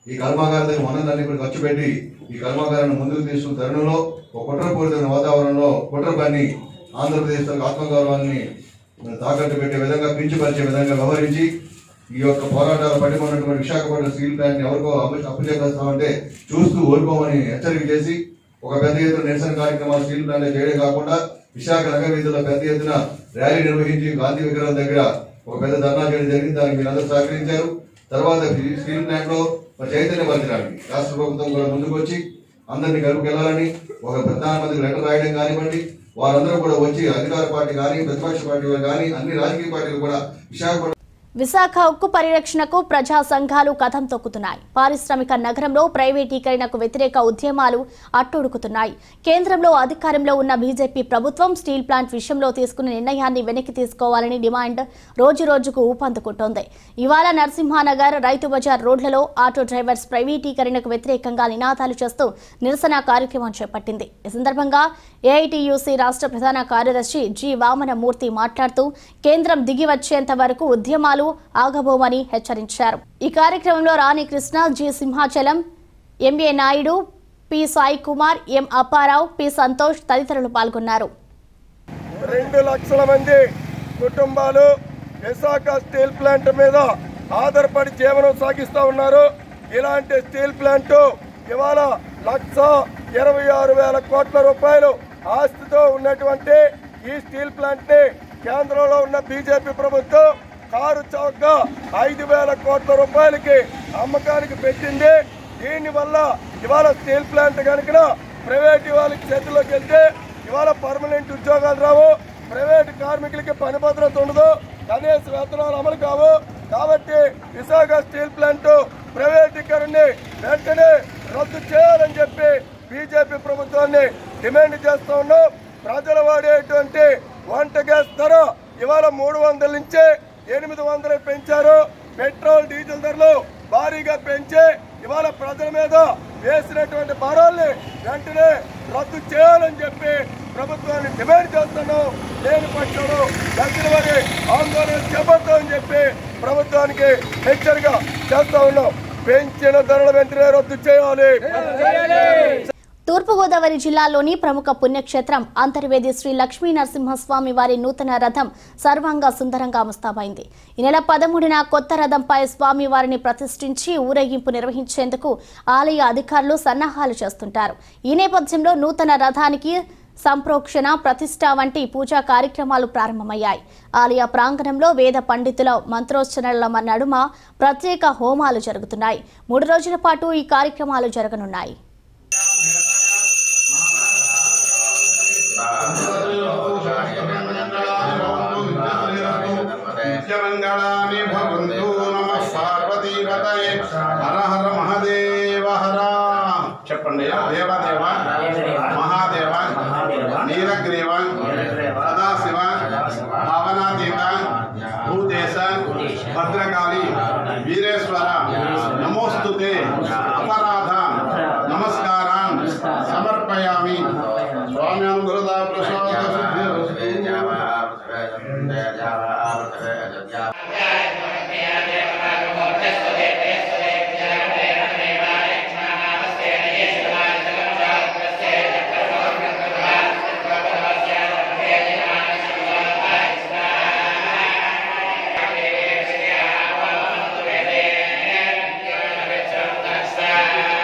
ఈ కర్మాగారం దగ్గర వనరులన్నీ కూడా ఖర్చు పెట్టి ఈ కర్మాగారాన్ని ముందుకు తీసుకున్న తరుణంలో ఒక కుట్రపూరితమైన వాతావరణంలో కుట్ర పని ఆంధ్రప్రదేశ్ ఆత్మగౌరవాన్ని తాకట్టు పెట్టే విధంగా పింఛపరిచే విధంగా వ్యవహరించి ఈ యొక్క పోరాటాలు పట్టుకున్నటువంటి విశాఖపట్నం స్టీల్ ప్లాంట్ ఎవరికో అప్పు అప్పచెప్పేస్తామంటే చూస్తూ ఊరుకోమని హెచ్చరిక చేసి ఒక పెద్ద ఎత్తున నిరసన కార్యక్రమాలు స్టీల్ ప్లాంట్ చేయడం కాకుండా విశాఖ నగర వీధుల్లో పెద్ద ఎత్తున ర్యాలీ నిర్వహించి గాంధీ విగ్రహం దగ్గర ఒక పెద్ద ధర్నా చేయడం జరిగింది దానికి మీరందరూ సహకరించారు తర్వాత ఈ స్టీల్ ప్లాంట్ లో ఒక చైతన్య పరచడానికి రాష్ట్ర ప్రభుత్వం కూడా ముందుకు వచ్చి అందరినీ కలుపుకెళ్లాలని ఒక ప్రధానమంత్రికి లెటర్ రాయడం కానివ్వండి వారందరూ కూడా వచ్చి అధికార పార్టీ కానీ ప్రతిపక్ష పార్టీలు కానీ అన్ని రాజకీయ పార్టీలు కూడా విశాఖపట్నం విశాఖ ఉక్కు పరిరక్షణకు ప్రజా సంఘాలు కథం తొక్కుతున్నాయి పారిశ్రామిక నగరంలో ప్రైవేటీకరణకు వ్యతిరేక ఉద్యమాలు అట్టుడుకుతున్నాయి కేంద్రంలో అధికారంలో ఉన్న బీజేపీ ప్రభుత్వం స్టీల్ ప్లాంట్ విషయంలో తీసుకున్న నిర్ణయాన్ని వెనక్కి తీసుకోవాలని డిమాండ్ రోజు రోజుకు ఊపందుకుంటోంది ఇవాళ నరసింహానగర్ రైతు బజార్ రోడ్లలో ఆటో డ్రైవర్స్ ప్రైవేటీకరణకు వ్యతిరేకంగా నినాదాలు చేస్తూ నిరసన కార్యక్రమం చేపట్టింది ఈ సందర్భంగా ఏఐటియుసి రాష్ట్ర ప్రధాన కార్యదర్శి జి వామనమూర్తి మాట్లాడుతూ కేంద్రం దిగి వచ్చేంత వరకు ఉద్యమాలు ఆగబోమని హెచ్చరించారు ఈ కార్యక్రమంలో Rani Krishna G Simhachalam MA Naidu P Sai Kumar M Apparao P Santosh తదితరులు పాల్గొన్నారు రెండు లక్షల మంది కుటుంబాలు విశాఖ స్టీల్ ప్లాంట్ మీద ఆధారపడి జీవనం సాగిస్తూ ఉన్నారు ఇలాంటి స్టీల్ ప్లాంట్ ఇవాళ లక్ష ఇరవై ఆరు వేల కోట్ల రూపాయలు ఆస్తితో ఉన్నటువంటి ఈ స్టీల్ ప్లాంట్ ని కేంద్రంలో ఉన్న బీజేపీ ప్రభుత్వం కారు చౌకగా ఐదు వేల కోట్ల రూపాయలకి అమ్మకానికి పెట్టింది దీని వల్ల ఇవాళ స్టీల్ ప్లాంట్ కనుక ప్రైవేట్ వాళ్ళకి చేతిలోకి వెళ్తే ఇవాళ పర్మనెంట్ ఉద్యోగాలు రావు ప్రైవేట్ కార్మికులకి పని భద్రత ఉండదు కనీస వేతనాలు అమలు కావు కాబట్టి విశాఖ స్టీల్ ప్లాంట్ ప్రైవేటీకరణని వెంటనే రద్దు చేయాలని చెప్పి బీజేపీ ప్రభుత్వాన్ని డిమాండ్ చేస్తా ఉన్నాం ప్రజలు వాడేటువంటి వంట గ్యాస్ ధర ఇవాళ మూడు వందల నుంచి ఎనిమిది వందలు పెంచారు పెట్రోల్ డీజిల్ ధరలు భారీగా పెంచి ఇవాళ ప్రజల మీద వేసినటువంటి భారాల్ని వెంటనే రద్దు చేయాలని చెప్పి ప్రభుత్వాన్ని డిమాండ్ చేస్తున్నాం లేని పక్షంలో దక్షిణ వారి ఆందోళన చేపడతామని చెప్పి ప్రభుత్వానికి హెచ్చరిక చేస్తా ఉన్నాం పెంచిన ధరలు వెంటనే రద్దు చేయాలి తూర్పుగోదావరి జిల్లాలోని ప్రముఖ పుణ్యక్షేత్రం అంతర్వేది శ్రీ లక్ష్మీ నరసింహస్వామి వారి నూతన రథం సర్వంగా సుందరంగా ముస్తాబైంది ఈ నెల పదమూడున కొత్త రథంపై స్వామి వారిని ప్రతిష్ఠించి ఊరేగింపు నిర్వహించేందుకు ఆలయ అధికారులు సన్నాహాలు చేస్తుంటారు ఈ నేపథ్యంలో నూతన రథానికి సంప్రోక్షణ ప్రతిష్ట వంటి పూజా కార్యక్రమాలు ప్రారంభమయ్యాయి ఆలయ ప్రాంగణంలో వేద పండితుల మంత్రోచ్చరణల నడుమ ప్రత్యేక హోమాలు జరుగుతున్నాయి మూడు రోజుల పాటు ఈ కార్యక్రమాలు జరగనున్నాయి నిత్యమంగళాని భవంతు నమ పార్వతీపతయే హర హర మహాదేవ హర చెప్పండి దేవదేవ మహాదేవ నీలగ్రీవ సదాశివ భావనాతీత భూదేశ భద్రకాళి వీరేశ్వర నమోస్తుతే అపరాధ నమస్కారాన్ సమర్పయామి స్వామ్యాం గురుదా ప్రసాద Thank you.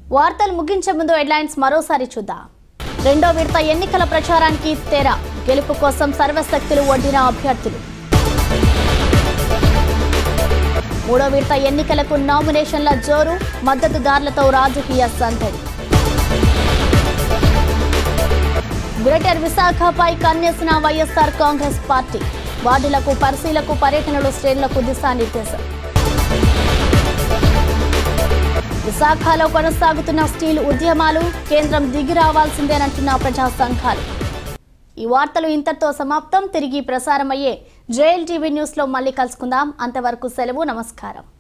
వార్తలు ముగించే ముందు హెడ్లైన్స్ మరోసారి చూద్దాం రెండో విడత ఎన్నికల ప్రచారానికి తెర గెలుపు కోసం సర్వశక్తులు ఒడ్డిన అభ్యర్థులు మూడో విడత ఎన్నికలకు నామినేషన్ల జోరు మద్దతుదారులతో రాజకీయ సందడి గ్రేటర్ విశాఖపై కన్నేసిన వైఎస్ఆర్ కాంగ్రెస్ పార్టీ వార్డులకు పరిశీలకు పర్యటనలు శ్రేణులకు దిశానిర్దేశం విశాఖలో కొనసాగుతున్న స్టీల్ ఉద్యమాలు కేంద్రం దిగి రావాల్సిందేనంటున్న ప్రజా సంఘాలు ఈ వార్తలు ఇంతటితో సమాప్తం తిరిగి ప్రసారమయ్యే జేఎల్ టీవీ న్యూస్లో మళ్ళీ కలుసుకుందాం అంతవరకు సెలవు నమస్కారం